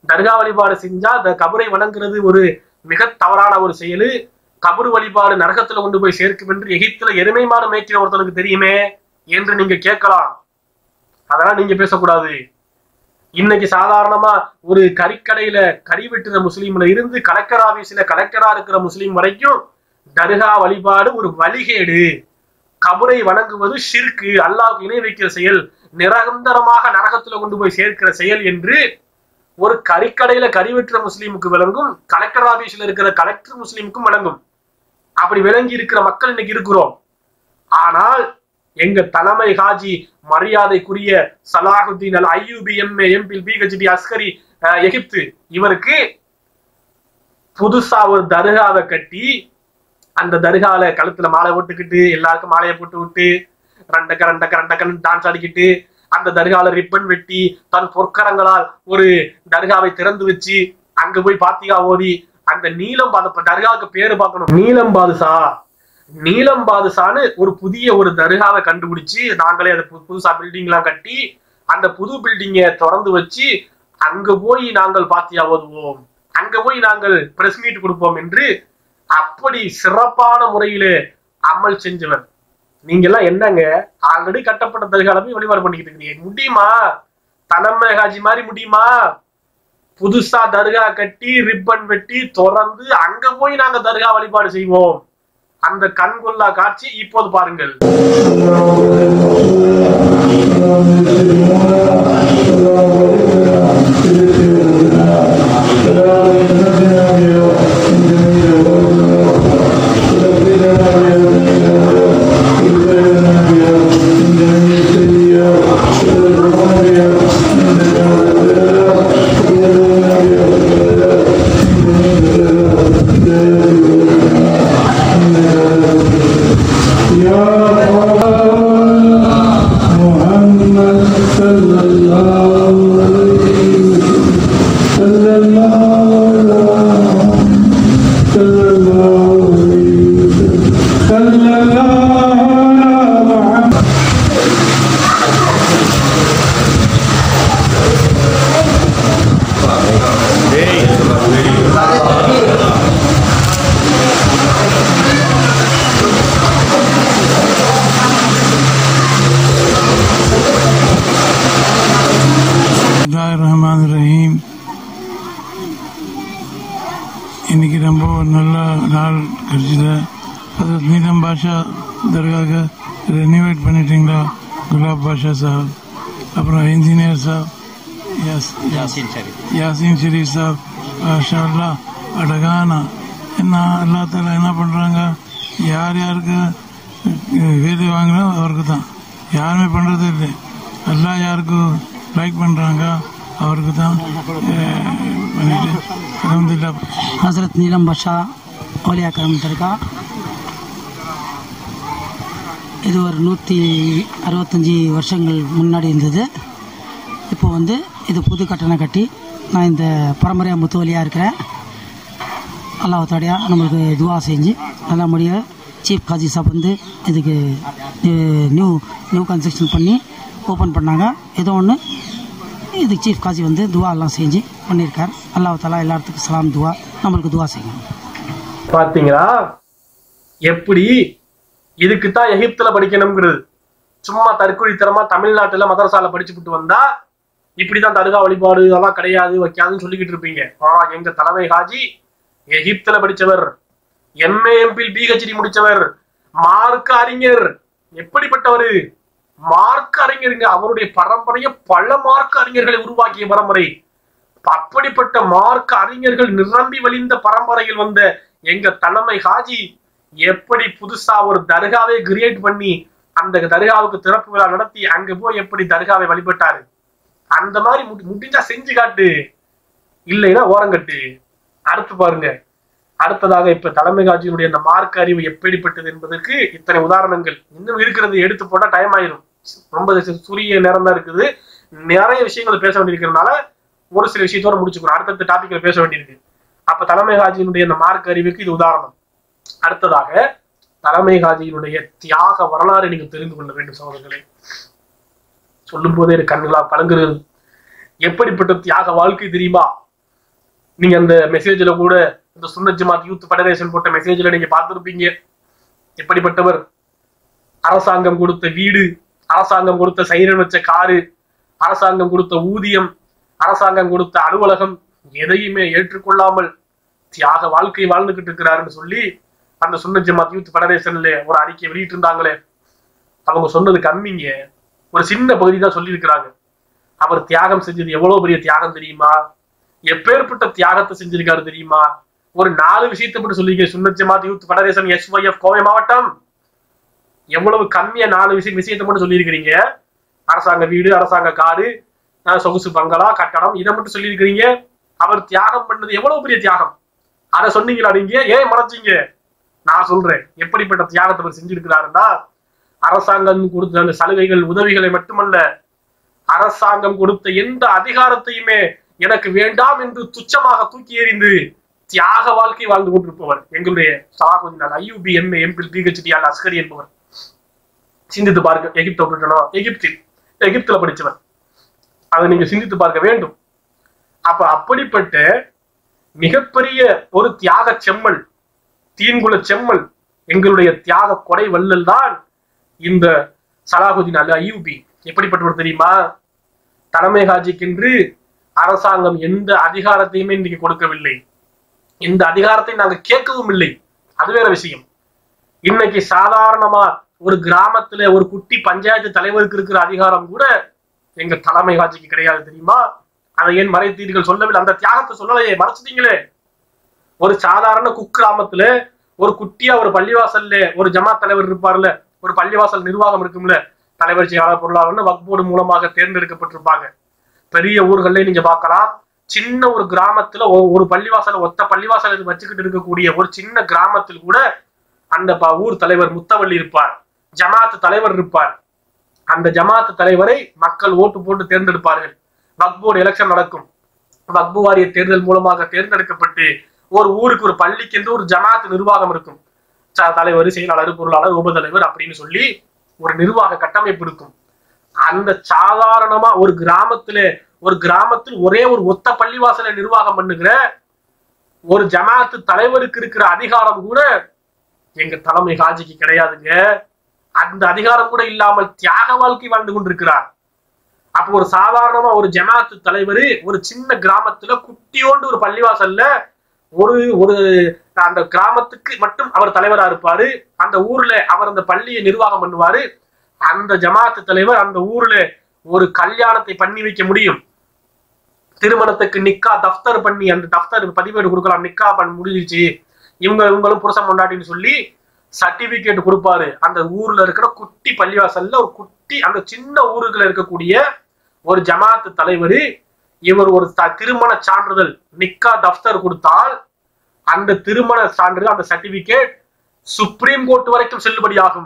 தர்கா வழிபாடு செஞ்சா அந்த கபரை வணங்குறது ஒரு மிக தவறான ஒரு செயலு கபரு வழிபாடு நரகத்துல கொண்டு போய் சேர்க்கும் என்று எகிப்துல எருமை மாடு மேய்க்கிற ஒருத்தனுக்கு தெரியுமே என்று நீங்க கேட்கலாம் அதெல்லாம் நீங்க பேசக்கூடாது இன்னைக்கு சாதாரணமா ஒரு கறிக்கடையில கறி வெட்டுற முஸ்லீம்ல இருந்து கலெக்டர் ஆபீஸ்ல கலெக்டரா இருக்கிற முஸ்லீம் வரைக்கும் தர்கா வழிபாடு ஒரு வழிகேடு கபரை வணங்குவது ஷிர்கு அல்லாஹ்வுக்கு இணை வைக்கிற செயல் நிரந்தரமாக நரகத்துல கொண்டு போய் சேர்க்கிற செயல் என்று ஒரு கறிக்கடையில கறி வெட்டுற முஸ்லீமுக்கு விளங்கும் கலெக்டர் ஆபீஸ்ல இருக்கிற கலெக்டர் முஸ்லீமுக்கும் விளங்கும் அப்படி விளங்கி இருக்கிற மக்கள் இன்னைக்கு இருக்கிறோம் ஆனால் எங்க தலைமை ஹாஜி மரியாதைக்குரிய Salahuddin Al Ayyubi MA MPhil PhD Askari அஹ், எகிப்து இவருக்கு புதுசா ஒரு தர்காவை கட்டி அந்த தர்கால கழுத்துல மாலை போட்டுக்கிட்டு எல்லாருக்கும் மாலையை போட்டு விட்டு ரெண்டக்க ரெண்டக்க ரெண்டக்கன்னு டான்ஸ் ஆடிக்கிட்டு அந்த தர்கால ரிப்பன் வெட்டி தன் பொற்கரங்களால் ஒரு தர்காவை திறந்து வச்சு அங்க போய் பாத்தியா ஓதி அந்த நீலம் பாத தர்காவுக்கு பேரு பார்க்கணும் நீலம் பாதுஷா நீலம் பாதுஷான்னு ஒரு புதிய ஒரு தர்காவை கண்டுபிடிச்சு நாங்களே அதை பு- புதுசா பில்டிங் எல்லாம் கட்டி அந்த புது பில்டிங்கை திறந்து வச்சு அங்க போய் நாங்கள் பாத்தியா ஓதுவோம் அங்க போய் நாங்கள் பிரஸ் மீட் கொடுப்போம் என்று அப்படி சிறப்பான முறையிலே அமல் செஞ்சவர் நீங்க எல்லாம் என்னங்க ஆல்ரெடி கட்டப்பட்ட தர்கால போய் வழிபாடு பண்ணிக்கிட்டு இருக்கீங்க முடியுமா தனமே காஜி மாதிரி முடியுமா புதுசா தர்கா கட்டி ரிப்பன் வெட்டி திறந்து அங்க போய் நாங்க தர்கா வழிபாடு செய்வோம் அந்த கண்கொள்ளா காட்சி இப்போது பாருங்கள்
محمد صلى الله عليه صلى الله صلى الله عليه صلى الله على محمد ரஹ்மான் ரஹீம் இன்னைக்கு ரொம்ப ஒரு நல்ல நாள் கிடைச்சது அது நீதம் பாஷா தர்காக ரெனிவேட் பண்ணிட்டீங்களா குலாப் பாஷா சாப் அப்புறம் இன்ஜினியர் சாப் யாஸ் யாசின் ஷெரீப் சாப் மாஷா அல்லாஹ் அழகான என்ன அல்லா தாலா என்ன பண்ணுறாங்க யார் யாருக்கு அஹ், வேலை வாங்கினோ அவருக்கு தான் யாருமே பண்ணுறது இல்லை எல்லாம் யாருக்கு லைக் பண்ணுறாங்க அவருக்கு தான் அஹ், பண்ணிட்டு அலமதுல்லா
ஹசரத் நீலம் பஷா ஓலியா கரம் தர்கா இது ஒரு நூற்றி அறுபத்தஞ்சி வருஷங்கள் முன்னாடி இருந்தது இப்போ வந்து இது புது கட்டணம் கட்டி நான் இந்த பரம்பரையாக முத்துவலியாக இருக்கிறேன் அல்லாஹாடியா நம்மளுக்கு துவா செஞ்சு நல்ல முடிய சீஃப் காஜி சாப் வந்து இதுக்கு அஹ், நியூ நியூ கன்ஸ்ட்ரக்ஷன் பண்ணி ஓப்பன் பண்ணாங்க ஏதோ ஒன்று இதுக்கு சீஃப் காஜி வந்து துவா எல்லாம் செஞ்சு பண்ணியிருக்கார் அல்லாஹ் தாலா எல்லாத்துக்கும் சலாம் துவா நம்மளுக்கு துவா செய்யணும்
பாத்தீங்களா எப்படி இதுக்கு தான் எகிப்துல படிக்கணுங்கிறது சும்மா தற்கொலைத்தனமா தமிழ்நாட்டுல மதரசால படிச்சுட்டு வந்தா இப்படிதான் தர்கா வழிபாடு அதெல்லாம் கிடையாது வைக்காதுன்னு சொல்லிக்கிட்டு இருப்பீங்க ஆனா எங்க தலைமை ஹாஜி எகிப்துல படிச்சவர் எம்ஏ எம்பில் பிஹெச்டி முடிச்சவர் மார்க்க அறிஞர் எப்படிப்பட்டவர் மார்க்க அறிஞருங்க அவருடைய பரம்பரைய பல மார்க்க அறிஞர்களை உருவாக்கிய பரம்பரை அப்படிப்பட்ட மார்க்க அறிஞர்கள் நிரம்பி வழிந்த பரம்பரையில் வந்த எங்க தலைமை ஹாஜி எப்படி புதுசா ஒரு தர்காவை கிரியேட் பண்ணி அந்த தர்காவுக்கு திறப்பு விழா நடத்தி அங்க போய் எப்படி தர்காவை வழிபட்டாரு அந்த மாதிரி முடி- முடிஞ்சா செஞ்சு காட்டு இல்லைன்னா ஓரங்கட்டு அடுத்து பாருங்க அடுத்ததாக இப்ப தலைமை காட்சியினுடைய அந்த மார்க்க அறிவு எப்படிப்பட்டது என்பதற்கு இத்தனை உதாரணங்கள் இன்னும் இருக்கிறது எடுத்து போட்டா டைம் ஆயிரும் ரொம்ப சுரிய நேரம் தான் இருக்குது நிறைய விஷயங்கள் பேச வேண்டியிருக்கிறதுனால ஒரு சில விஷயத்தோட முடிச்சுக்கிறோம் அடுத்தடுத்த டாபிக்ல பேச வேண்டியிருக்கு அப்ப தலைமை காஜியினுடைய அந்த மார்க் அறிவுக்கு இது உதாரணம் அடுத்ததாக தலைமை காஜியினுடைய தியாக வரலாறு நீங்க தெரிந்து கொள்ள வேண்டும் சகோதரர்களே சொல்லும் போதே எனக்கு கண்களா பழங்குறது எப்படிப்பட்ட தியாக வாழ்க்கை தெரியுமா நீங்க அந்த மெசேஜ்ல கூட இந்த சுன்னத் ஜமாத் யூத் ஃபெடரேஷன் போட்ட மெசேஜ்ல நீங்க பார்த்திருப்பீங்க எப்படிப்பட்டவர் அரசாங்கம் கொடுத்த வீடு அரசாங்கம் கொடுத்த சைரன் வச்ச காரு அரசாங்கம் கொடுத்த ஊதியம் அரசாங்கம் கொடுத்த அலுவலகம் எதையுமே ஏற்றுக்கொள்ளாமல் தியாக வாழ்க்கை வாழ்ந்துகிட்டு இருக்கிறாருன்னு சொல்லி அந்த சுன்ன ஜமாத் யூத் ஃபெடரேஷன்ல ஒரு அறிக்கை வெளியிட்டு இருந்தாங்களே அவங்க சொன்னது கம்மிங்க ஒரு சின்ன பகுதி தான் சொல்லியிருக்கிறாங்க அவர் தியாகம் செஞ்சது எவ்வளவு பெரிய தியாகம் தெரியுமா எப்பேற்பட்ட தியாகத்தை செஞ்சிருக்காரு தெரியுமா ஒரு நாலு விஷயத்தை மட்டும் சொல்லிக்க Sunna Jamath youth federation SYF Kovai மாவட்டம் எவ்வளவு கம்மியா நாலு விஷயம் விஷயத்தை மட்டும் சொல்லியிருக்கிறீங்க அரசாங்க வீடு அரசாங்க காரு அஹ் சொகுசு பங்களா கட்டடம் இதை மட்டும் சொல்லியிருக்கிறீங்க அவர் தியாகம் பண்ணது எவ்வளவு பெரிய தியாகம் அதை சொன்னீங்களா நீங்க ஏன் மறைச்சீங்க நான் சொல்றேன் எப்படிப்பட்ட தியாகத்தை அவர் செஞ்சிருக்கிறாருன்னா அரசாங்கம் கொடுத்த அந்த சலுகைகள் உதவிகளை மட்டுமல்ல அரசாங்கம் கொடுத்த எந்த அதிகாரத்தையுமே எனக்கு வேண்டாம் என்று துச்சமாக தூக்கி எறிந்து தியாக வாழ்க்கை வாழ்ந்து கொண்டிருப்பவர் எங்களுடைய சலாகுதினால் Ayyubi MA MPhil PhD Al Askari என்பவர் சிந்தித்து பார்க்க எகிப்தை விட்டுட்டோம் எகிப்தில் எகிப்துல படிச்சவர் அதை நீங்க சிந்தித்து பார்க்க வேண்டும் அப்ப அப்படிப்பட்ட மிகப்பெரிய ஒரு தியாக செம்மல் தீன்குல செம்மல் எங்களுடைய தியாக கொடை வள்ளல் தான் இந்த சலாகுதீன் அல் அயூபி எப்படிப்பட்டவர் தெரியுமா தலைமை ஹாஜிக்கென்று அரசாங்கம் எந்த அதிகாரத்தையுமே இன்னைக்கு கொடுக்கவில்லை இந்த அதிகாரத்தை நாங்க கேட்கவும் இல்லை அது வேற விஷயம் இன்னைக்கு சாதாரணமா ஒரு கிராமத்துல ஒரு குட்டி பஞ்சாயத்து தலைவருக்கு இருக்கிற அதிகாரம் கூட எங்க தலைமை காட்சிக்கு கிடையாது தெரியுமா அதை ஏன் மறைத்தீர்கள் சொல்லவில்லை அந்த தியாகத்தை சொல்லலையே மறைச்சிட்டீங்களே ஒரு சாதாரண குக்கிராமத்துல ஒரு குட்டியா ஒரு பள்ளிவாசல்ல ஒரு ஜமாத் தலைவர் இருப்பார்ல ஒரு பள்ளிவாசல் நிர்வாகம் இருக்கும்ல தலைவர் செயலாளர் பொருளாளர்னு வக்போர்டு மூலமாக தேர்ந்தெடுக்கப்பட்டிருப்பாங்க பெரிய ஊர்கள்ல நீங்க பார்க்கலாம் சின்ன ஒரு கிராமத்துல ஒ- ஒரு பள்ளிவாசல் ஒத்த பள்ளிவாசல் வச்சுக்கிட்டு இருக்கக்கூடிய ஒரு சின்ன கிராமத்தில் கூட அந்த ப- ஊர் தலைவர் முத்தவள்ளி இருப்பார் ஜமாத் தலைவர் இருப்பார் அந்த ஜமாத் தலைவரை மக்கள் ஓட்டு போட்டு தேர்ந்தெடுப்பார்கள் வக்போர்டு எலெக்ஷன் நடக்கும் வக்பு வாரிய தேர்தல் மூலமாக தேர்ந்தெடுக்கப்பட்டு ஒரு ஊருக்கு ஒரு பள்ளிக்கென்று ஒரு ஜமாத் நிர்வாகம் இருக்கும் ச- தலைவர் செயலாளர் பொருளாளர் உபதலைவர் அப்படின்னு சொல்லி ஒரு நிர்வாக கட்டமைப்பு இருக்கும் அந்த சாதாரணமா ஒரு கிராமத்துல ஒரு கிராமத்தில் ஒரே ஒரு ஒத்த பள்ளிவாசலை நிர்வாகம் பண்ணுகிற ஒரு ஜமாத்து தலைவருக்கு இருக்கிற அதிகாரம் கூட எங்க தலைமை காஜிக்கு கிடையாதுங்க அந்த அதிகாரம் கூட இல்லாமல் தியாக வாழ்க்கை வாழ்ந்து கொண்டிருக்கிறார் அப்போ ஒரு சாதாரணமா ஒரு ஜமாத்து தலைவர் ஒரு சின்ன கிராமத்துல குட்டியோண்டு ஒரு பள்ளிவாசல்ல ஒரு ஒரு அந்த கிராமத்துக்கு மட்டும் அவர் தலைவரா இருப்பாரு அந்த ஊர்ல அவர் அந்த பள்ளியை நிர்வாகம் பண்ணுவாரு அந்த ஜமாத்து தலைவர் அந்த ஊர்ல ஒரு கல்யாணத்தை பண்ணி வைக்க முடியும் திருமணத்துக்கு நிக்கா தஃப்தர் பண்ணி அந்த தஃப்தர் பதிவேடு கொடுக்கலாம் நிக்கா பண்ண முடிஞ்சிச்சு இவங்க இவங்களும் புருஷன் பொண்டாட்டின்னு சொல்லி சர்டிபிகேட் கொடுப்பாரு அந்த ஊர்ல இருக்கிற குட்டி பள்ளிவாசல்ல ஒரு குட்டி அந்த சின்ன ஊருக்குள்ள இருக்கக்கூடிய ஒரு ஜமாத்து தலைவர் இவர் ஒரு த- திருமண சான்றிதழ் நிக்கா தஃப்தர் கொடுத்தால் அந்த திருமண சான்றிதழ் அந்த சர்டிபிகேட் சுப்ரீம் கோர்ட் வரைக்கும் செல்லுபடியாகும்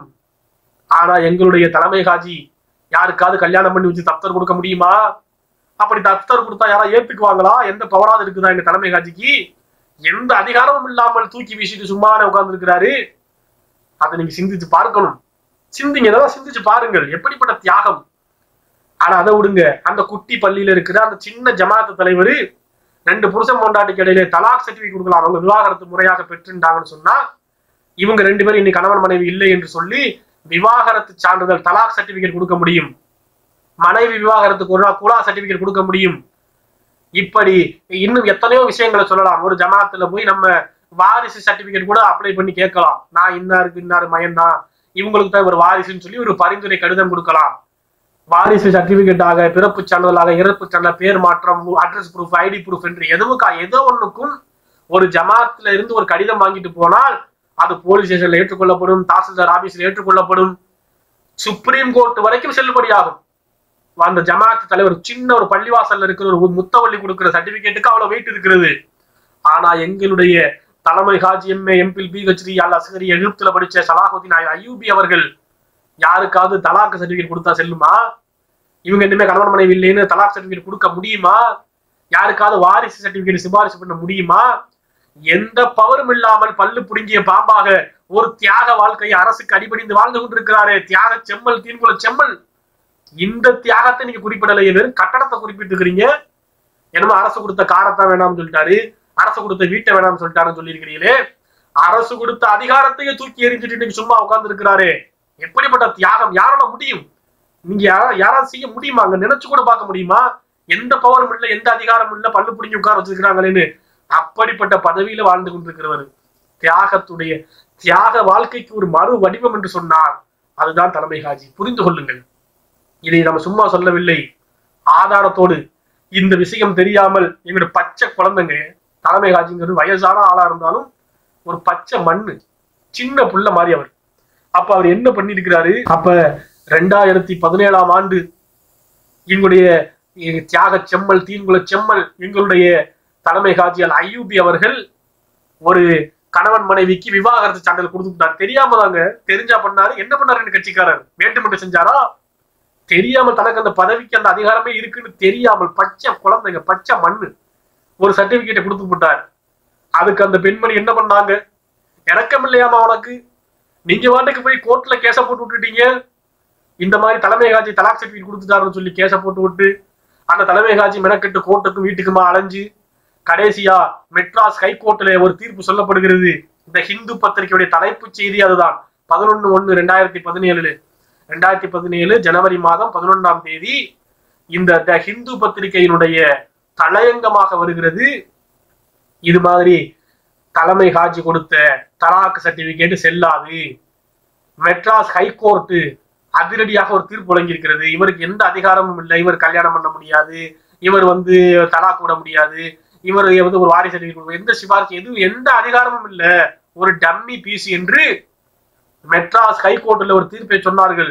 ஆனா எங்களுடைய தலைமை காஜி யாருக்காவது கல்யாணம் பண்ணி வச்சு தப்தர் கொடுக்க முடியுமா அப்படி தப்தர் கொடுத்தா யாரா ஏத்துக்குவாங்களா எந்த பவராது இருக்குதா எங்க தலைமை காட்சிக்கு எந்த அதிகாரமும் இல்லாமல் தூக்கி வீசிட்டு சும்மாவே உட்கார்ந்து இருக்கிறாரு அதை நீங்க சிந்திச்சு பார்க்கணும் சிந்திங்க இதெல்லாம் சிந்திச்சு பாருங்கள் எப்படிப்பட்ட தியாகம் ஆனா அதை விடுங்க அந்த குட்டி பள்ளியில இருக்கிற அந்த சின்ன ஜமாத்து தலைவர் ரெண்டு புருஷன் பொண்டாட்டிக்கு இடையில தலாக் சர்டிபிகேட் கொடுக்கலாம் அவங்க விவாகரத்து முறையாக பெற்றுட்டாங்கன்னு சொன்னா இவங்க ரெண்டு பேரும் இன்னைக்கு கணவன் மனைவி இல்லை என்று சொல்லி விவாகரத்து சான்றிதழ் தலாக் சர்டிபிகேட் கொடுக்க முடியும் மனைவி விவாகரத்துக்கு ஒரு நாள் குலா சர்டிபிகேட் கொடுக்க முடியும் இப்படி இன்னும் எத்தனையோ விஷயங்களை சொல்லலாம் ஒரு ஜமாத்துல போய் நம்ம வாரிசு சர்டிபிகேட் கூட அப்ளை பண்ணி கேட்கலாம் நான் இன்னாருக்கு இன்னாரு மயன் தான் இவங்களுக்கு தான் ஒரு வாரிசுன்னு சொல்லி ஒரு பரிந்துரை கடிதம் கொடுக்கலாம் வாரிசு சர்டிபிகேட்டாக பிறப்பு சான்றிதழாக இறப்பு சான்றிதழ் பேர் மாற்றம் அட்ரஸ் ப்ரூஃப் ஐடி ப்ரூஃப் என்று எதுவுக்கா ஏதோ ஒண்ணுக்கும் ஒரு ஜமாத்துல இருந்து ஒரு கடிதம் வாங்கிட்டு போனால் அது போலீஸ் ஸ்டேஷன்ல ஏற்றுக்கொள்ளப்படும் தாசில்தார் ஆபீஸ்ல ஏற்றுக்கொள்ளப்படும் சுப்ரீம் கோர்ட் வரைக்கும் செல்லுபடியாகும் அந்த ஜமாத் தலைவர் சின்ன ஒரு பள்ளிவாசல்ல இருக்கிற ஒரு முத்தவள்ளி கொடுக்கிற சர்டிபிகேட்டுக்கு அவ்வளவு வெயிட் இருக்கிறது ஆனா எங்களுடைய தலைமை ஹாஜி MA MPhil PhD Al Askari எகிப்துல படிச்ச சலாஹுதீன் ஐயூபி அவர்கள் யாருக்காவது தலாக் சர்டிபிகேட் கொடுத்தா செல்லுமா இவங்க இனிமே கணவன் மனைவி இல்லைன்னு தலாக் சர்டிபிகேட் கொடுக்க முடியுமா யாருக்காவது வாரிசு சர்டிபிகேட் சிபாரிசு பண்ண முடியுமா எந்த பவரும் இல்லாமல் பல்லு புடுங்கிய பாம்பாக ஒரு தியாக வாழ்க்கையை அரசுக்கு அடிபணிந்து வாழ்ந்து கொண்டிருக்கிறாரே தியாக செம்மல் தீன்குல செம்மல் இந்த தியாகத்தை நீங்க குறிப்பிடலையே வெறும் கட்டடத்தை குறிப்பிட்டு இருக்கிறீங்க என்னமோ அரசு கொடுத்த காரத்தான் வேணாம்னு சொல்லிட்டாரு அரசு கொடுத்த வீட்டை வேணாம்னு சொல்லிட்டாருன்னு சொல்லியிருக்கிறீங்களே அரசு கொடுத்த அதிகாரத்தையே தூக்கி எறிஞ்சிட்டு இன்னைக்கு சும்மா உட்கார்ந்து இருக்கிறாரு எப்படிப்பட்ட தியாகம் யாரால முடியும் நீங்க யாரா யாராவது செய்ய முடியுமா அங்க நினைச்சு கூட பார்க்க முடியுமா எந்த பவரும் இல்ல எந்த அதிகாரமும் இல்ல பல்லு பிடிங்கி உட்கார வச்சிருக்கிறாங்களேன்னு அப்படிப்பட்ட பதவியில வாழ்ந்து கொண்டிருக்கிறவர் தியாகத்துடைய தியாக வாழ்க்கைக்கு ஒரு மறு வடிவம் என்று சொன்னார் அதுதான் தலைமை காஜி புரிந்து கொள்ளுங்கள் இதை நம்ம சும்மா சொல்லவில்லை ஆதாரத்தோடு இந்த விஷயம் தெரியாமல் எங்களோட பச்சை குழந்தைங்க தலைமை காஜிங்கிறது வயசான ஆளா இருந்தாலும் ஒரு பச்சை மண்ணு சின்ன புள்ள மாதிரி அவர் அப்ப அவர் என்ன பண்ணிருக்கிறாரு அப்ப ரெண்டாயிரத்தி பதினேழாம் ஆண்டு எங்களுடைய எங்க தியாக செம்மல் தீங்குல செம்மல் எங்களுடைய தலைமை காஜியால் ஐயூபி அவர்கள் ஒரு கணவன் மனைவிக்கு விவாகரத்து சான்றிதழ் கொடுத்துட்டார் தெரியாம தாங்க தெரிஞ்சா பண்ணாரு என்ன பண்ணாரு கட்சிக்காரர் வேண்டும் என்று செஞ்சாரா தெரியாம தனக்கு அந்த பதவிக்கு அந்த அதிகாரமே இருக்குன்னு தெரியாமல் பச்சை குழந்தைங்க பச்சை மண்ணு ஒரு சர்டிபிகேட்டை கொடுத்து போட்டார் அதுக்கு அந்த பெண்மணி என்ன பண்ணாங்க இறக்கம் இல்லையாமா உனக்கு நீங்க வாட்டுக்கு போய் கோர்ட்ல கேஸ போட்டு விட்டுட்டீங்க இந்த மாதிரி தலைமை காட்சி தலாக் சர்டிபிகேட் கொடுத்துட்டாருன்னு சொல்லி கேஸ போட்டு விட்டு அந்த தலைமை காட்சி மெனக்கெட்டு கோர்ட்டுக்கும் வீட்டுக்குமா அலைஞ்சு கடைசியா மெட்ராஸ் ஹைகோர்ட்ல ஒரு தீர்ப்பு சொல்லப்படுகிறது இந்த ஹிந்து பத்திரிகையுடைய தலைப்புச் செய்தி அதுதான் பதினொன்னு ஒன்னு ரெண்டாயிரத்தி பதினேழுல ரெண்டாயிரத்தி பதினேழு ஜனவரி மாதம் பதினொன்றாம் தேதி இந்த த ஹிந்து பத்திரிகையினுடைய தலையங்கமாக வருகிறது இது மாதிரி தலைமை காட்சி கொடுத்த தலாக் சர்டிபிகேட் செல்லாது மெட்ராஸ் ஹைகோர்ட் அதிரடியாக ஒரு தீர்ப்பு வழங்கியிருக்கிறது இவருக்கு எந்த அதிகாரமும் இல்லை இவர் கல்யாணம் பண்ண முடியாது இவர் வந்து தலாக் விட முடியாது இவர் வந்து ஒரு வாரிசு சர்டிபிகேட் எந்த சிபாரிசு எதுவும் எந்த அதிகாரமும் இல்ல ஒரு டம்மி பிசி என்று மெட்ராஸ் ஹைகோர்ட்ல ஒரு தீர்ப்பை சொன்னார்கள்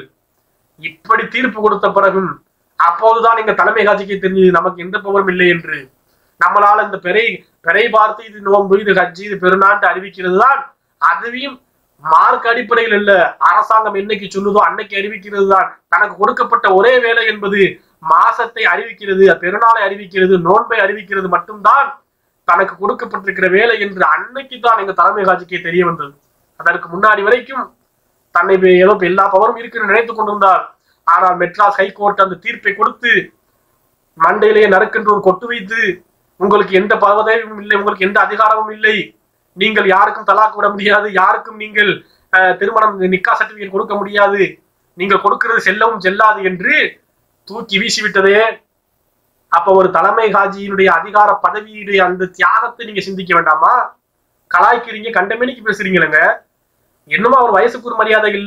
இப்படி தீர்ப்பு கொடுத்த பிறகும் அப்போதுதான் எங்க தலைமை காட்சிக்கு தெரிஞ்சது நமக்கு எந்த பவரும் இல்லை என்று நம்மளால இந்த பெரை பெரை பார்த்து இது நோன்பு இது ஹஜ்ஜி இது பெருநாட்டு அறிவிக்கிறது தான் அதுவையும் மார்க் அடிப்படையில் இல்ல அரசாங்கம் என்னைக்கு சொல்லுதோ அன்னைக்கு அறிவிக்கிறது தான் தனக்கு கொடுக்கப்பட்ட ஒரே வேலை என்பது மாசத்தை அறிவிக்கிறது பெருநாளை அறிவிக்கிறது நோன்பை அறிவிக்கிறது மட்டும்தான் தனக்கு கொடுக்கப்பட்டிருக்கிற வேலை என்று அன்னைக்கு தான் எங்க தலைமை காட்சிக்கு தெரிய வந்தது அதற்கு முன்னாடி வரைக்கும் தன்னை வே- ஏதோ எல்லா பவரும் இருக்குன்னு நினைத்துக் கொண்டிருந்தார் ஆனால் மெட்ராஸ் ஹைகோர்ட் அந்த தீர்ப்பை கொடுத்து மண்டையிலேயே நறுக்கென்று ஒரு கொட்டு வைத்து உங்களுக்கு எந்த பதவியும் இல்லை உங்களுக்கு எந்த அதிகாரமும் இல்லை நீங்கள் யாருக்கும் தலாக் விட முடியாது யாருக்கும் நீங்கள் அஹ், திருமணம் நிக்கா சர்டிபிகேட் கொடுக்க முடியாது நீங்கள் கொடுக்கிறது செல்லவும் செல்லாது என்று தூக்கி வீசிவிட்டதே அப்ப ஒரு தலைமை காஜியினுடைய அதிகார பதவியுடைய அந்த தியாகத்தை நீங்க சிந்திக்க வேண்டாமா கலாய்க்கிறீங்க கண்டமேனிக்கு பேசுறீங்களேங்க என்னமோ அவர் வயசுக்கு ஒரு மரியாதை இல்ல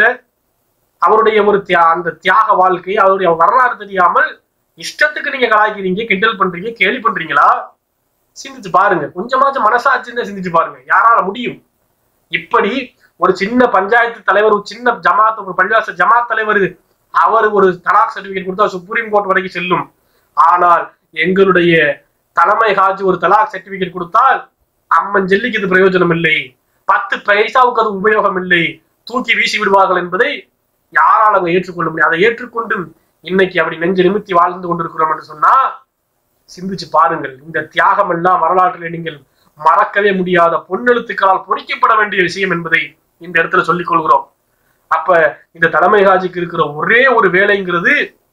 அவருடைய ஒரு தியா- அந்த தியாக வாழ்க்கை அவருடைய வரலாறு தெரியாமல் இஷ்டத்துக்கு நீங்க கலாய்க்கிறீங்க கிண்டல் பண்றீங்க கேலி பண்றீங்களா சிந்திச்சு பாருங்க கொஞ்சமாச்சும் மனசாட்சின்னு சிந்திச்சு பாருங்க யாரால முடியும் இப்படி ஒரு சின்ன பஞ்சாயத்து தலைவர் ஒரு சின்ன ஜமாத் ஒரு பஞ்சாயத்து ஜமாத் தலைவர் அவர் ஒரு தலாக் சர்டிபிகேட் கொடுத்தா சுப்ரீம் கோர்ட் வரைக்கும் செல்லும் ஆனால் எங்களுடைய தலைமை காஜி ஒரு தலாக் சர்டிபிகேட் கொடுத்தால் அம்மன் ஜெல்லிக்கு இது பிரயோஜனம் இல்லை பத்து பைசாவுக்கு அது உபயோகம் இல்லை தூக்கி வீசி விடுவார்கள் என்பதை யாரால் அங்க ஏற்றுக்கொள்ள முடியும் அதை ஏற்றுக்கொண்டும் இன்னைக்கு அப்படி நெஞ்சு நிமித்தி வாழ்ந்து கொண்டிருக்கிறோம் என்று சொன்னா சிந்திச்சு பாருங்கள் இந்த தியாகம் எல்லாம் வரலாற்றில் நீங்கள் மறக்கவே முடியாத பொன்னெழுத்துக்களால் பொறிக்கப்பட வேண்டிய விஷயம் என்பதை இந்த இடத்துல சொல்லிக் கொள்கிறோம் அப்ப இந்த தலைமை காட்சிக்கு இருக்கிற ஒரே ஒரு வேலைங்கிறது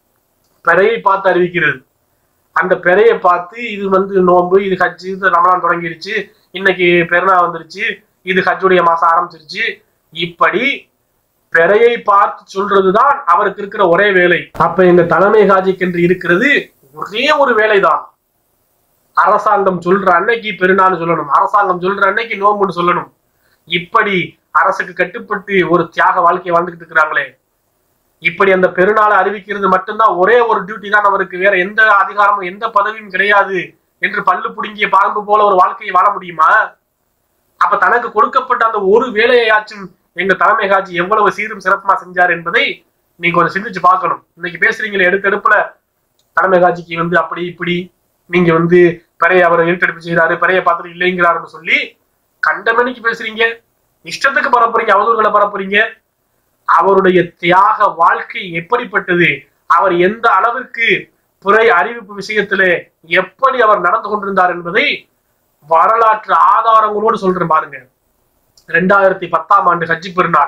பெறையை பார்த்து அறிவிக்கிறது அந்த பெறையை பார்த்து இது வந்து நோன்பு இது ஹஜ்ஜு இது ரமலான் தொடங்கிருச்சு இன்னைக்கு பெருநா வந்துருச்சு இது ஹஜ்ஜுடைய மாசம் ஆரம்பிச்சிருச்சு இப்படி பெறையை பார்த்து சொல்றதுதான் அவருக்கு இருக்கிற ஒரே வேலை அப்ப எங்க தலைமை காஜிக்கு என்று இருக்கிறது ஒரே ஒரு வேலைதான் அரசாங்கம் சொல்ற அன்னைக்கு பெருநாள்னு சொல்லணும் அரசாங்கம் சொல்ற அன்னைக்கு நோம்புன்னு சொல்லணும் இப்படி அரசுக்கு கட்டுப்பட்டு ஒரு தியாக வாழ்க்கையை வாழ்ந்துகிட்டு இருக்கிறாங்களே இப்படி அந்த பெருநாளை அறிவிக்கிறது மட்டும்தான் ஒரே ஒரு டியூட்டி தான் அவருக்கு வேற எந்த அதிகாரமும் எந்த பதவியும் கிடையாது என்று பல்லு புடுங்கிய பாம்பு போல ஒரு வாழ்க்கையை வாழ முடியுமா அப்ப தனக்கு கொடுக்கப்பட்ட அந்த ஒரு வேலையாச்சும் எங்க தலைமை காட்சி எவ்வளவு சீரும் சிறப்புமா செஞ்சார் என்பதை நீங்க கொஞ்சம் சிந்திச்சு பார்க்கணும் இன்னைக்கு பேசுறீங்களே எடுத்தெடுப்புல தலைமை காட்சிக்கு வந்து அப்படி இப்படி நீங்க வந்து பெரிய அவரை இழுத்தெடுப்பு செய்யறாரு பெரிய பார்த்துட்டு இல்லைங்கிறாருன்னு சொல்லி கண்டமணிக்கு பேசுறீங்க இஷ்டத்துக்கு பரப்புறீங்க அவதூறுகளை பரப்புறீங்க அவருடைய தியாக வாழ்க்கை எப்படிப்பட்டது அவர் எந்த அளவிற்கு புறை அறிவிப்பு விஷயத்திலே எப்படி அவர் நடந்து கொண்டிருந்தார் என்பதை வரலாற்று ஆதாரங்களோடு சொல்றேன் பாருங்க ரெண்டாயிரத்தி பத்தாம் ஆண்டு ஹஜ்ஜி பெருநாள்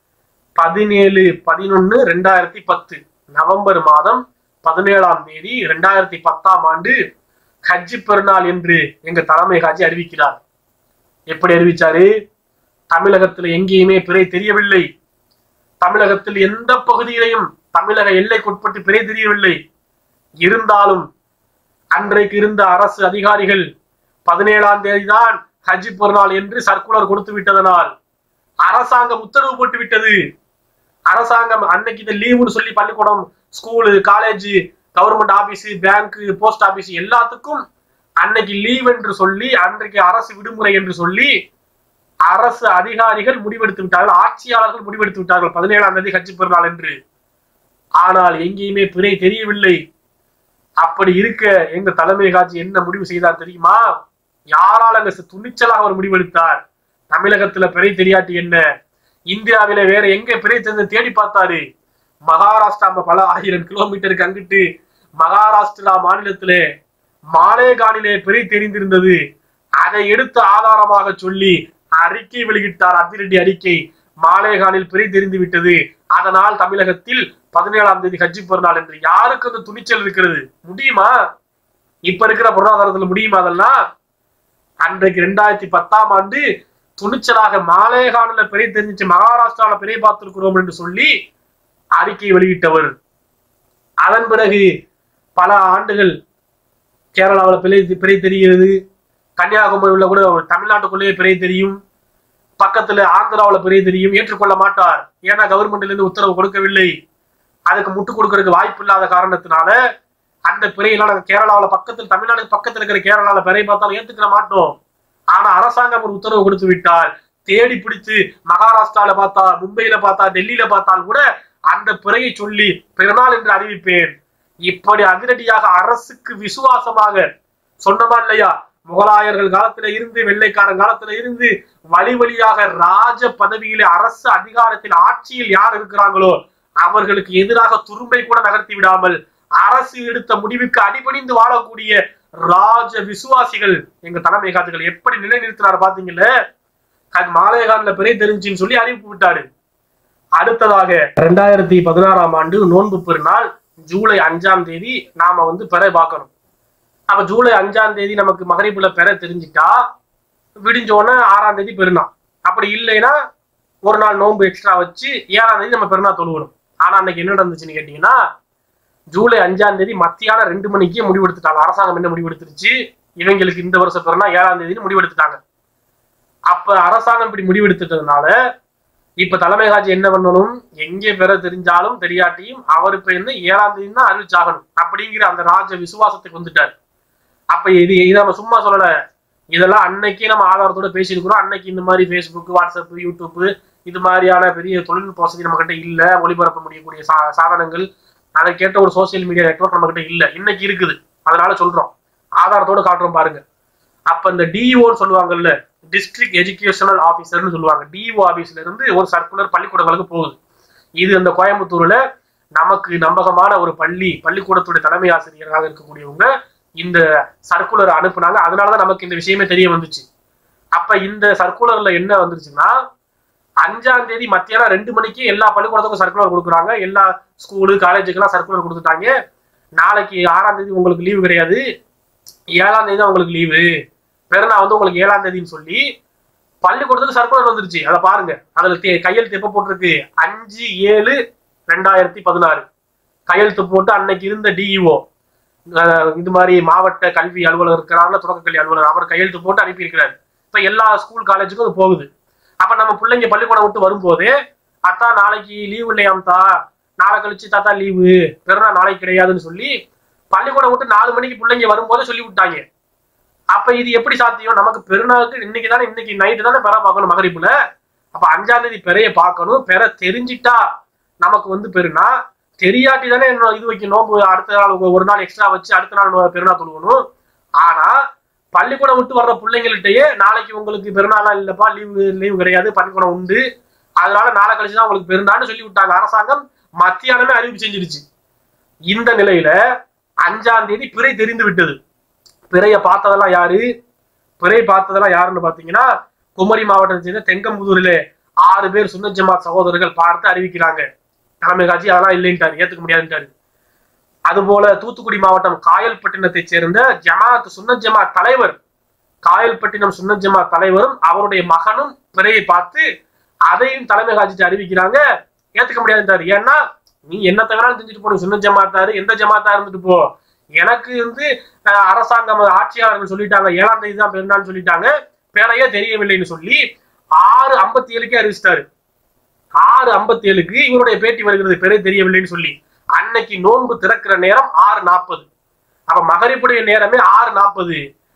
பதினேழு பதினொன்னு ரெண்டாயிரத்தி பத்து நவம்பர் மாதம் பதினேழாம் தேதி ரெண்டாயிரத்தி பத்தாம் ஆண்டு ஹஜ்ஜி பெருநாள் என்று எங்க தலைமை ஹாஜி அறிவிக்கிறார் எப்படி அறிவிச்சாரு தமிழகத்துல எங்கேயுமே பிறை தெரியவில்லை தமிழகத்தில் எந்த பகுதியிலையும் தமிழக எல்லைக்குட்பட்டு பிறை தெரியவில்லை இருந்தாலும் அன்றைக்கு இருந்த அரசு அதிகாரிகள் பதினேழாம் தேதி தான் ஹஜ் பெருநாள் என்று சர்க்குலர் கொடுத்து விட்டதனால் அரசாங்கம் உத்தரவு போட்டு விட்டது அரசாங்கம் அன்னைக்கு இந்த லீவுன்னு சொல்லி பள்ளிக்கூடம் school college government office bank post office எல்லாத்துக்கும் அன்னைக்கு லீவ் என்று சொல்லி அன்றைக்கு அரசு விடுமுறை என்று சொல்லி அரசு அதிகாரிகள் முடிவெடுத்து விட்டார்கள் ஆட்சியாளர்கள் முடிவெடுத்து விட்டார்கள் பதினேழாம் தேதி ஹஜ் பெருநாள் என்று ஆனால் எங்கேயுமே பிறை தெரியவில்லை அப்படி இருக்க எங்க தலைமை காட்சி என்ன முடிவு செய்தார் தெரியுமா யாரால் அங்க துணிச்சலாக அவர் முடிவெடுத்தார் தமிழகத்துல பிறை தெரியாட்டி என்ன இந்தியாவில வேற எங்க பிறை தெரிந்து தேடி பார்த்தாரு மகாராஷ்டிரா பல ஆயிரம் கிலோமீட்டருக்கு அங்கிட்டு மகாராஷ்டிரா மாநிலத்திலே மாலேகானிலே பிறை தெரிந்திருந்தது அதை எடுத்து ஆதாரமாக சொல்லி அறிக்கை வெளியிட்டார் அதிரடி அறிக்கை மாலேகானில் பிறை தெரிந்து விட்டது அதனால் தமிழகத்தில் பதினேழாம் தேதி ஹஜ்ஜி பெருநாள் என்று யாருக்கு அந்த துணிச்சல் இருக்கிறது முடியுமா இப்ப இருக்கிற பொருளாதாரத்துல முடியுமா அதெல்லாம் அன்றைக்கு ரெண்டாயிரத்தி பத்தாம் ஆண்டு துணிச்சலாக மாலேகானில பிறை தெரிஞ்சிச்சு மகாராஷ்டிரால பிறை பார்த்திருக்கிறோம் என்று சொல்லி அறிக்கை வெளியிட்டவர் அதன் பிறகு பல ஆண்டுகள் கேரளாவில் பிறை பிறை தெரிகிறது கன்னியாகுமரியில் கூட தமிழ்நாட்டுக்குள்ளேயே பிறை தெரியும் பக்கத்துல ஆந்திராவில் பிறை தெரியும் ஏற்றுக்கொள்ள மாட்டார் ஏன்னா கவர்மெண்ட்ல இருந்து உத்தரவு கொடுக்கவில்லை அதுக்கு முட்டு கொடுக்கறதுக்கு வாய்ப்பு இல்லாத காரணத்தினால அந்த பிறையெல்லாம் நாங்க கேரளாவில் பக்கத்தில் தமிழ்நாடு பக்கத்துல இருக்கிற கேரளாவில் பிறை பார்த்தாலும் ஏத்துக்கிற மாட்டோம் ஆனா அரசாங்கம் ஒரு உத்தரவு கொடுத்து விட்டால் தேடி பிடித்து மகாராஷ்டிரால பார்த்தா மும்பையில பார்த்தா டெல்லியில பார்த்தால் கூட அந்த பிறையை சொல்லி பிறநாள் என்று அறிவிப்பேன் இப்படி அதிரடியாக அரசுக்கு விசுவாசமாக சொன்னமா இல்லையா முகலாயர்கள் காலத்துல இருந்து வெள்ளைக்காரன் காலத்துல இருந்து வழி வழியாக ராஜ பதவியிலே அரசு அதிகாரத்தில் ஆட்சியில் யார் இருக்கிறாங்களோ அவர்களுக்கு எதிராக துரும்பை கூட நகர்த்தி விடாமல் அரசு எடுத்த முடிவுக்கு அடிபணிந்து வாழக்கூடிய ராஜ விசுவாசிகள் எங்க தலைமை காத்துகள் எப்படி நிலைநிறுத்தினார் பாத்தீங்கல்ல அது மாலேகான்ல பெரிய தெரிஞ்சுன்னு சொல்லி அறிவிப்பு விட்டாரு அடுத்ததாக ரெண்டாயிரத்தி பதினாறாம் ஆண்டு நோன்பு பெருநாள் ஜூலை அஞ்சாம் தேதி நாம வந்து பெற பார்க்கணும் அப்ப ஜூலை அஞ்சாம் தேதி நமக்கு மகரிப்புல பெற தெரிஞ்சிட்டா விடிஞ்ச உடனே ஆறாம் தேதி பெருநாள் அப்படி இல்லைன்னா ஒரு நாள் நோன்பு எக்ஸ்ட்ரா வச்சு ஏழாம் தேதி நம்ம பெருநாள் தொழுகணும் ஆனா அன்னைக்கு என்ன நடந்துச்சுன்னு கேட்டீங்கன்னா ஜூலை அஞ்சாம் தேதி மத்தியானம் ரெண்டு மணிக்கே முடிவெடுத்துட்டாங்க அரசாங்கம் என்ன முடிவெடுத்துருச்சு இவங்களுக்கு இந்த வருஷம் பிறனா ஏழாம் தேதி முடிவெடுத்துட்டாங்க அப்ப அரசாங்கம் இப்படி முடிவெடுத்துட்டதுனால இப்ப தலைமை காட்சி என்ன பண்ணணும் எங்கே பெற தெரிஞ்சாலும் தெரியாட்டியும் அவர் இப்ப என்ன ஏழாம் தேதி தான் அறிவிச்சாகணும் அப்படிங்கிற அந்த ராஜ விசுவாசத்துக்கு வந்துட்டார் அப்ப இது இதை நம்ம சும்மா சொல்லல இதெல்லாம் அன்னைக்கே நம்ம ஆதாரத்தோட பேசியிருக்கிறோம் அன்னைக்கு இந்த மாதிரி ஃபேஸ்புக் வாட்ஸ்அப் யூடியூப் இது மாதிரியான பெரிய தொழில்நுட்ப வசதி நம்ம கிட்ட இல்ல ஒளிபரப்ப முடியக்கூடிய சா சாதனங்கள் அதை கேட்ட ஒரு சோசியல் மீடியா நெட்வொர்க் நம்ம கிட்ட இல்ல இன்னைக்கு இருக்குது அதனால சொல்றோம் ஆதாரத்தோட காட்டுறோம் பாருங்க அப்ப இந்த டிஓன்னு சொல்லுவாங்கல்ல டிஸ்ட்ரிக்ட் எஜுகேஷனல் ஆபீசர்னு சொல்லுவாங்க டிஓ ஆபீஸ்ல இருந்து ஒரு சர்க்குலர் பள்ளிக்கூடங்களுக்கு போகுது இது அந்த கோயம்புத்தூர்ல நமக்கு நம்பகமான ஒரு பள்ளி பள்ளிக்கூடத்துடைய தலைமை ஆசிரியராக இருக்கக்கூடியவங்க இந்த சர்க்குலர் அனுப்புனாங்க அதனாலதான் நமக்கு இந்த விஷயமே தெரிய வந்துச்சு அப்ப இந்த சர்க்குலர்ல என்ன வந்துருச்சுன்னா அஞ்சாம் தேதி மத்தியானம் ரெண்டு மணிக்கு எல்லா பள்ளிக்கூடத்துக்கும் சர்க்குலர் கொடுக்குறாங்க எல்லா ஸ்கூலு காலேஜுக்கெல்லாம் சர்க்குலர் கொடுத்துட்டாங்க நாளைக்கு ஆறாம் தேதி உங்களுக்கு லீவு கிடையாது ஏழாம் தேதி தான் உங்களுக்கு லீவு பெருநா வந்து உங்களுக்கு ஏழாம் தேதின்னு சொல்லி பள்ளிக்கூடத்துக்கு சர்க்குலர் வந்துருச்சு அதை பாருங்க அதுல தே- கையெழுத்து எப்ப போட்டிருக்கு அஞ்சு ஏழு ரெண்டாயிரத்தி பதினாறு கையெழுத்து போட்டு அன்னைக்கு இருந்த டிஇஓ இது மாதிரி மாவட்ட கல்வி அலுவலர் இருக்கிறாங்க தொடக்க கல்வி அலுவலர் அவர் கையெழுத்து போட்டு அனுப்பியிருக்கிறாரு இப்ப எல்லா ஸ்கூல் காலேஜுக்கும் அது போகுது அப்ப நம்ம பிள்ளைங்க பள்ளிக்கூடம் விட்டு வரும்போது அத்தா நாளைக்கு லீவு இல்லையாம்தா நாளை கழிச்சு தாத்தா லீவு பெருநாள் நாளைக்கு கிடையாதுன்னு சொல்லி பள்ளிக்கூடம் விட்டு நாலு மணிக்கு பிள்ளைங்க வரும்போதே சொல்லி விட்டாங்க அப்ப இது எப்படி சாத்தியம் நமக்கு பெருநாளுக்கு இன்னைக்கு தானே இன்னைக்கு நைட்டு தானே பெற பார்க்கணும் மகரிப்புல அப்ப அஞ்சாம் தேதி பெறைய பார்க்கணும் பெற தெரிஞ்சிட்டா நமக்கு வந்து பெருனா தெரியாட்டி தானே இன்னும் இது வைக்க நோம்பு அடுத்த நாள் ஒரு- ஒரு நாள் எக்ஸ்ட்ரா வச்சு அடுத்த நாள் நோ- பெருநாள் தொழுகணும் ஆனா பள்ளிக்கூடம் விட்டு வர்ற பிள்ளைங்கள்ட்டயே நாளைக்கு உங்களுக்கு பெருநாளா இல்லப்பா லீவு லீவு கிடையாது பள்ளிக்கூடம் உண்டு அதனால நாளை கழிச்சு தான் உங்களுக்கு பெருநாள்னு சொல்லி விட்டாங்க அரசாங்கம் மத்தியானமே அறிவிப்பு செஞ்சிருச்சு இந்த நிலையில அஞ்சாம் தேதி பிறை தெரிந்து விட்டது பிறைய பார்த்ததெல்லாம் யாரு பிறை பார்த்ததெல்லாம் யாருன்னு பாத்தீங்கன்னா குமரி மாவட்டத்தை சேர்ந்த தெங்கம்புதூரிலே ஆறு பேர் சுன்னத் ஜமாத் சகோதரர்கள் பார்த்து அறிவிக்கிறாங்க தலைமை காட்சி அதெல்லாம் இல்லைன்ட்டாரு ஏத்துக்க முடியாதுன்ட்டாரு அதுபோல தூத்துக்குடி மாவட்டம் காயல்பட்டினத்தைச் சேர்ந்த ஜமாத் சுன்னத் ஜமாத் தலைவர் காயல்பட்டினம் சுன்னத் ஜமாத் தலைவரும் அவருடைய மகனும் பிறையை பார்த்து அதையும் தலைமை காட்சிட்டு அறிவிக்கிறாங்க ஏத்துக்க முடியாதுன்றாரு ஏன்னா நீ என்ன தவிர செஞ்சுட்டு போன சுன்னத் ஜமாத்தாரு எந்த ஜமாத்தா இருந்துட்டு போ எனக்கு வந்து அஹ், அரசாங்கம் ஆட்சியாளர்கள் சொல்லிட்டாங்க ஏழாம் தேதி தான் பெருநாள் சொல்லிட்டாங்க பேரையே தெரியவில்லைன்னு சொல்லி ஆறு ஐம்பத்தி ஏழுக்கே அறிவிச்சிட்டாரு ஆறு ஐம்பத்தி ஏழுக்கு இவருடைய பேட்டி வருகிறது பெரிய தெரியவில்லைன்னு சொல்லி அன்னைக்கு நோன்பு திறக்கிற நேரம் ஆறு நாற்பது அப்ப மகரிப்புடைய நேரமே ஆறு நாற்பது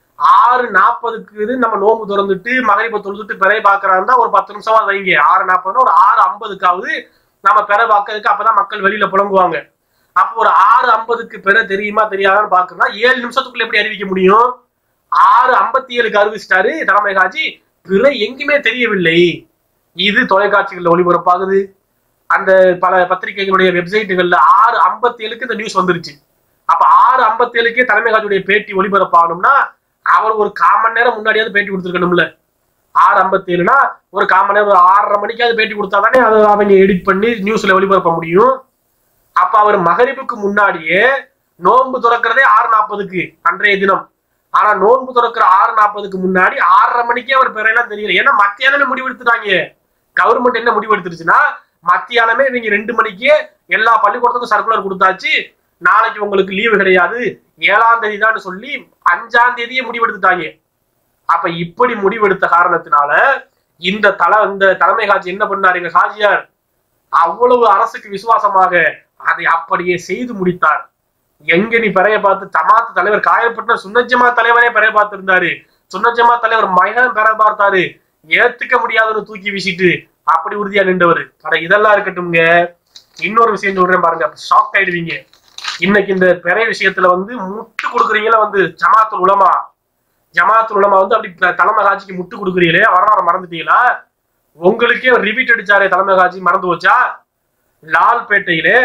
ஆறு நாற்பதுக்கு நம்ம நோன்பு திறந்துட்டு மகரிப்பை தொழுதுட்டு பிறை பார்க்கறாருந்தா ஒரு பத்து நிமிஷமா வைங்க ஆறு நாற்பதுனா ஒரு ஆறு ஐம்பதுக்காவது நம்ம பிறை பார்க்கறதுக்கு அப்பதான் மக்கள் வெளியில புலங்குவாங்க அப்போ ஒரு ஆறு ஐம்பதுக்கு பிற தெரியுமா தெரியாதான்னு பாக்குறா ஏழு நிமிஷத்துக்குள்ள எப்படி அறிவிக்க முடியும் ஆறு ஐம்பத்தி ஏழுக்கு அறிவிச்சிட்டாரு தலைமை காட்சி பிற எங்குமே தெரியவில்லை இது தொலைக்காட்சிகள்ல ஒளிபரப்பாகுது அந்த பல பத்திரிகைகளுடைய வெப்சைட்டுகள்ல ஆறு ஐம்பத்தி ஏழுக்கு இந்த நியூஸ் வந்துருச்சு அப்ப ஆறு ஐம்பத்தி ஏழுக்கே தலைமை காட்சியுடைய பேட்டி ஒளிபரப்பாகணும்னா அவர் ஒரு கால் மணி நேரம் முன்னாடியாவது பேட்டி கொடுத்துருக்கணும்ல ஆறு ஐம்பத்தி ஏழுனா ஒரு கால் மணி நேரம் ஒரு ஆறரை மணிக்காவது பேட்டி கொடுத்தா தானே அதை அவங்க எடிட் பண்ணி நியூஸ்ல ஒளிபரப்ப முடியும் அப்ப அவர் மகரிப்புக்கு முன்னாடியே நோன்பு துறக்கிறதே ஆறு நாற்பதுக்கு அன்றைய தினம் ஆனா நோன்பு துறக்கிற ஆறு நாற்பதுக்கு முன்னாடி ஆறரை மணிக்கே அவர் பிறையெல்லாம் தெரியல ஏன்னா மத்தியானமே முடிவெடுத்துட்டாங்க கவர்மெண்ட் என்ன முடிவெடுத்துருச்சுன்னா மத்தியானமே இவங்க ரெண்டு மணிக்கே எல்லா பள்ளிக்கூடத்துக்கும் சர்க்குலர் கொடுத்தாச்சு நாளைக்கு உங்களுக்கு லீவு கிடையாது ஏழாம் தேதி தான் சொல்லி அஞ்சாம் தேதியே முடிவெடுத்துட்டாங்க அப்ப இப்படி முடிவெடுத்த காரணத்தினால இந்த தல இந்த தலைமை காட்சி என்ன பண்ணாரு எங்க காஜியார் அவ்வளவு அரசுக்கு விசுவாசமாக அதை அப்படியே செய்து முடித்தார் எங்க நீ பிறைய பார்த்து ஜமாத்து தலைவர் காயப்பட்ட சுன்னஜமா தலைவரே பிறைய பார்த்திருந்தாரு சுன்னஜமா தலைவர் மகன் பெற பார்த்தாரு ஏத்துக்க முடியாதுன்னு தூக்கி வீசிட்டு அப்படி உறுதியா நின்றவர் ஆனா இதெல்லாம் இருக்கட்டும்ங்க இன்னொரு விஷயம் சொல்றேன் பாருங்க ஷாக் ஆயிடுவீங்க இன்னைக்கு இந்த பிறை விஷயத்துல வந்து முட்டு கொடுக்குறீங்களா வந்து ஜமாத்துல் உலமா ஜமாத்துல் உலமா வந்து அப்படி த- தலைமை காட்சிக்கு முட்டு கொடுக்குறீங்களே வரலாறு மறந்துட்டீங்களா உங்களுக்கே ரிபீட் அடிச்சாரே தலைமை காட்சி மறந்து போச்சா லால்பேட்டையிலே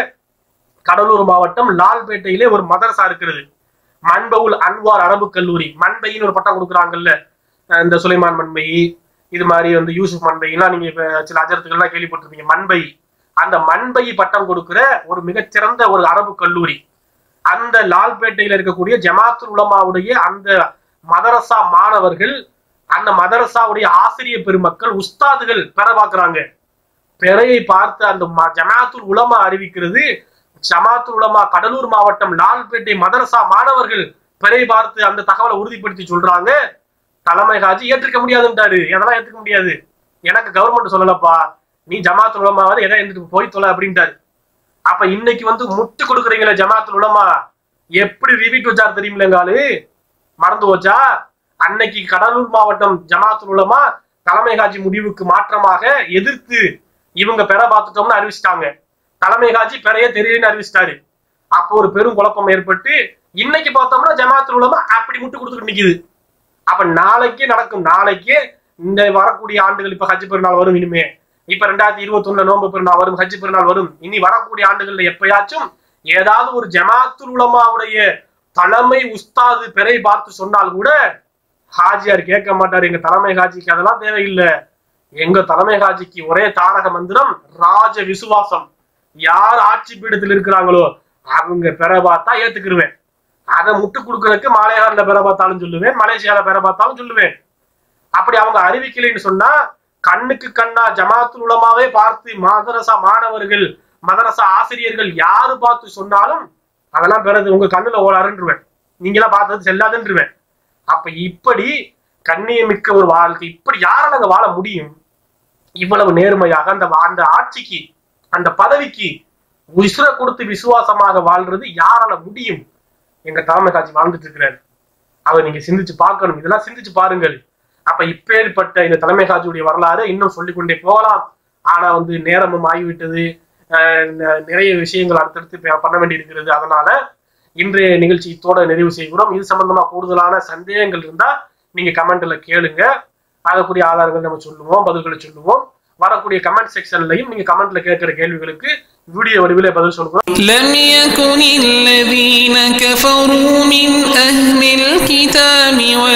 கடலூர் மாவட்டம் லால்பேட்டையிலே ஒரு மதரசா இருக்கிறது மண்பவுல் அன்வார் அரபு கல்லூரி மண்பைன்னு ஒரு பட்டம் கொடுக்குறாங்கல்ல அஹ் இந்த சுலைமான் மண்பை இது மாதிரி வந்து யூசுப் மண்பைலாம் நீங்க இப்ப சில அஜரத்துக்கள்லாம் கேள்விப்பட்டிருப்பீங்க மண்பை அந்த மண்பை பட்டம் கொடுக்கிற ஒரு மிகச்சிறந்த ஒரு அரபு கல்லூரி அந்த லால்பேட்டையில இருக்கக்கூடிய ஜமாத்துல் உலமாவுடைய அந்த மதரசா மாணவர்கள் அந்த மதரசாவுடைய ஆசிரியர் பெருமக்கள் உஸ்தாதுகள் பெற பார்க்கறாங்க பிறையை பார்த்து அந்த ம- ஜமாத்துல் உலமா அறிவிக்கிறது ஜமாத்துல் உலமா கடலூர் மாவட்டம் லால்பேட்டை மதரசா மாணவர்கள் பிறை பார்த்து அந்த தகவலை உறுதிப்படுத்தி சொல்றாங்க தலைமை காஜி ஏற்றுக்க முடியாதுன்றாரு எதெல்லாம் ஏத்துக்க முடியாது எனக்கு கவர்மெண்ட் சொல்லலப்பா நீ ஜமாத்துல் உலமாவது எதை எழுந்துட்டு போய் தொலை அப்படின்ட்டாரு அப்ப இன்னைக்கு வந்து முட்டு கொடுக்குறீங்களே ஜமாத்துல் உலமா எப்படி ரிவீட் வச்சார் தெரியுமில்லங்காலு மறந்து போச்சா அன்னைக்கு கடலூர் மாவட்டம் ஜமாத்துல் உலமா தலைமை காட்சி முடிவுக்கு மாற்றமாக எதிர்த்து இவங்க பெற பார்த்துட்டோம்னு அறிவிச்சிட்டாங்க தலைமை காட்சி பெறைய தெரியலன்னு அறிவிச்சிட்டாரு அப்போ ஒரு பெரும் குழப்பம் ஏற்பட்டு இன்னைக்கு பார்த்தோம்னா ஜமாத்துல் உலமா அப்படி முட்டு கொடுத்துட்டு நிக்குது அப்ப நாளைக்கே நடக்கும் நாளைக்கே இந்த வரக்கூடிய ஆண்டுகள் இப்ப ஹஜ் பெருநாள் வரும் இனிமே இப்ப ரெண்டாயிரத்தி இருபத்தி ஒண்ணுல நோன்பு பெருநாள் வரும் ஹஜ் பெருநாள் வரும் இனி வரக்கூடிய ஆண்டுகள்ல எப்பயாச்சும் ஏதாவது ஒரு ஜமாத்துல் உலமாவுடைய தலைமை உஸ்தாது பெறை பார்த்து சொன்னால் கூட ஹாஜியார் கேட்க மாட்டார் எங்க தலைமை ஹாஜிக்கு அதெல்லாம் தேவையில்லை எங்க தலைமை ஹாஜிக்கு ஒரே தாரக மந்திரம் ராஜ விசுவாசம் யார் ஆட்சி பீடத்தில் இருக்கிறாங்களோ அவங்க பெற பார்த்தா ஏத்துக்கிருவேன் அதை முட்டு கொடுக்கறதுக்கு மாலையாரில் பெற பார்த்தாலும் சொல்லுவேன் மலேசியால பெற பார்த்தாலும் சொல்லுவேன் அப்படி அவங்க அறிவிக்கலைன்னு சொன்னா கண்ணுக்கு கண்ணா ஜமாத்துல் உலமாவே பார்த்து மதரசா மாணவர்கள் மதரசா ஆசிரியர்கள் யாரு பார்த்து சொன்னாலும் அதெல்லாம் பிறகு உங்க கண்ணுல ஓடாருன்றுவேன் நீங்களாம் பார்த்தது செல்லாதுன்றுவேன் அப்ப இப்படி கண்ணியமிக்க ஒரு வாழ்க்கை இப்படி யாரால அங்க வாழ முடியும் இவ்வளவு நேர்மையாக அந்த அந்த ஆட்சிக்கு அந்த பதவிக்கு உசுர கொடுத்து விசுவாசமாக வாழ்றது யாரால முடியும் எங்க தலைமை காட்சி வாழ்ந்துட்டு இருக்கிறாரு அதை நீங்க சிந்திச்சு பார்க்கணும் இதெல்லாம் சிந்திச்சு பாருங்கள் அப்ப இப்பேற்பட்ட இந்த தலைமை காட்சியுடைய வரலாறு இன்னும் சொல்லிக்கொண்டே போகலாம் ஆனா வந்து நேரமும் ஆகிவிட்டது அஹ் ந- நிறைய விஷயங்கள் அடுத்தடுத்து ப- பண்ண வேண்டியிருக்கிறது அதனால இன்றைய நிகழ்ச்சி இத்தோட நிறைவு செய்கிறோம் இது சம்பந்தமா கூடுதலான சந்தேகங்கள் இருந்தா நீங்க கமெண்ட்ல கேளுங்க அதற்குரிய ஆதாரங்கள் நம்ம சொல்லுவோம் பதில்களை சொல்லுவோம் வரக்கூடிய கமெண்ட் செக்ஷன்லையும் நீங்க கமெண்ட்ல கேட்கிற கேள்விகளுக்கு வீடியோ வடிவிலே பதில் சொல்லுவோம்
لم يكن الذين كفروا من أهل الكتاب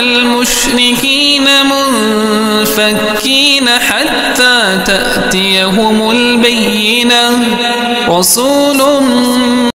والمشركين منفكين حتى تأتيهم البينة رسول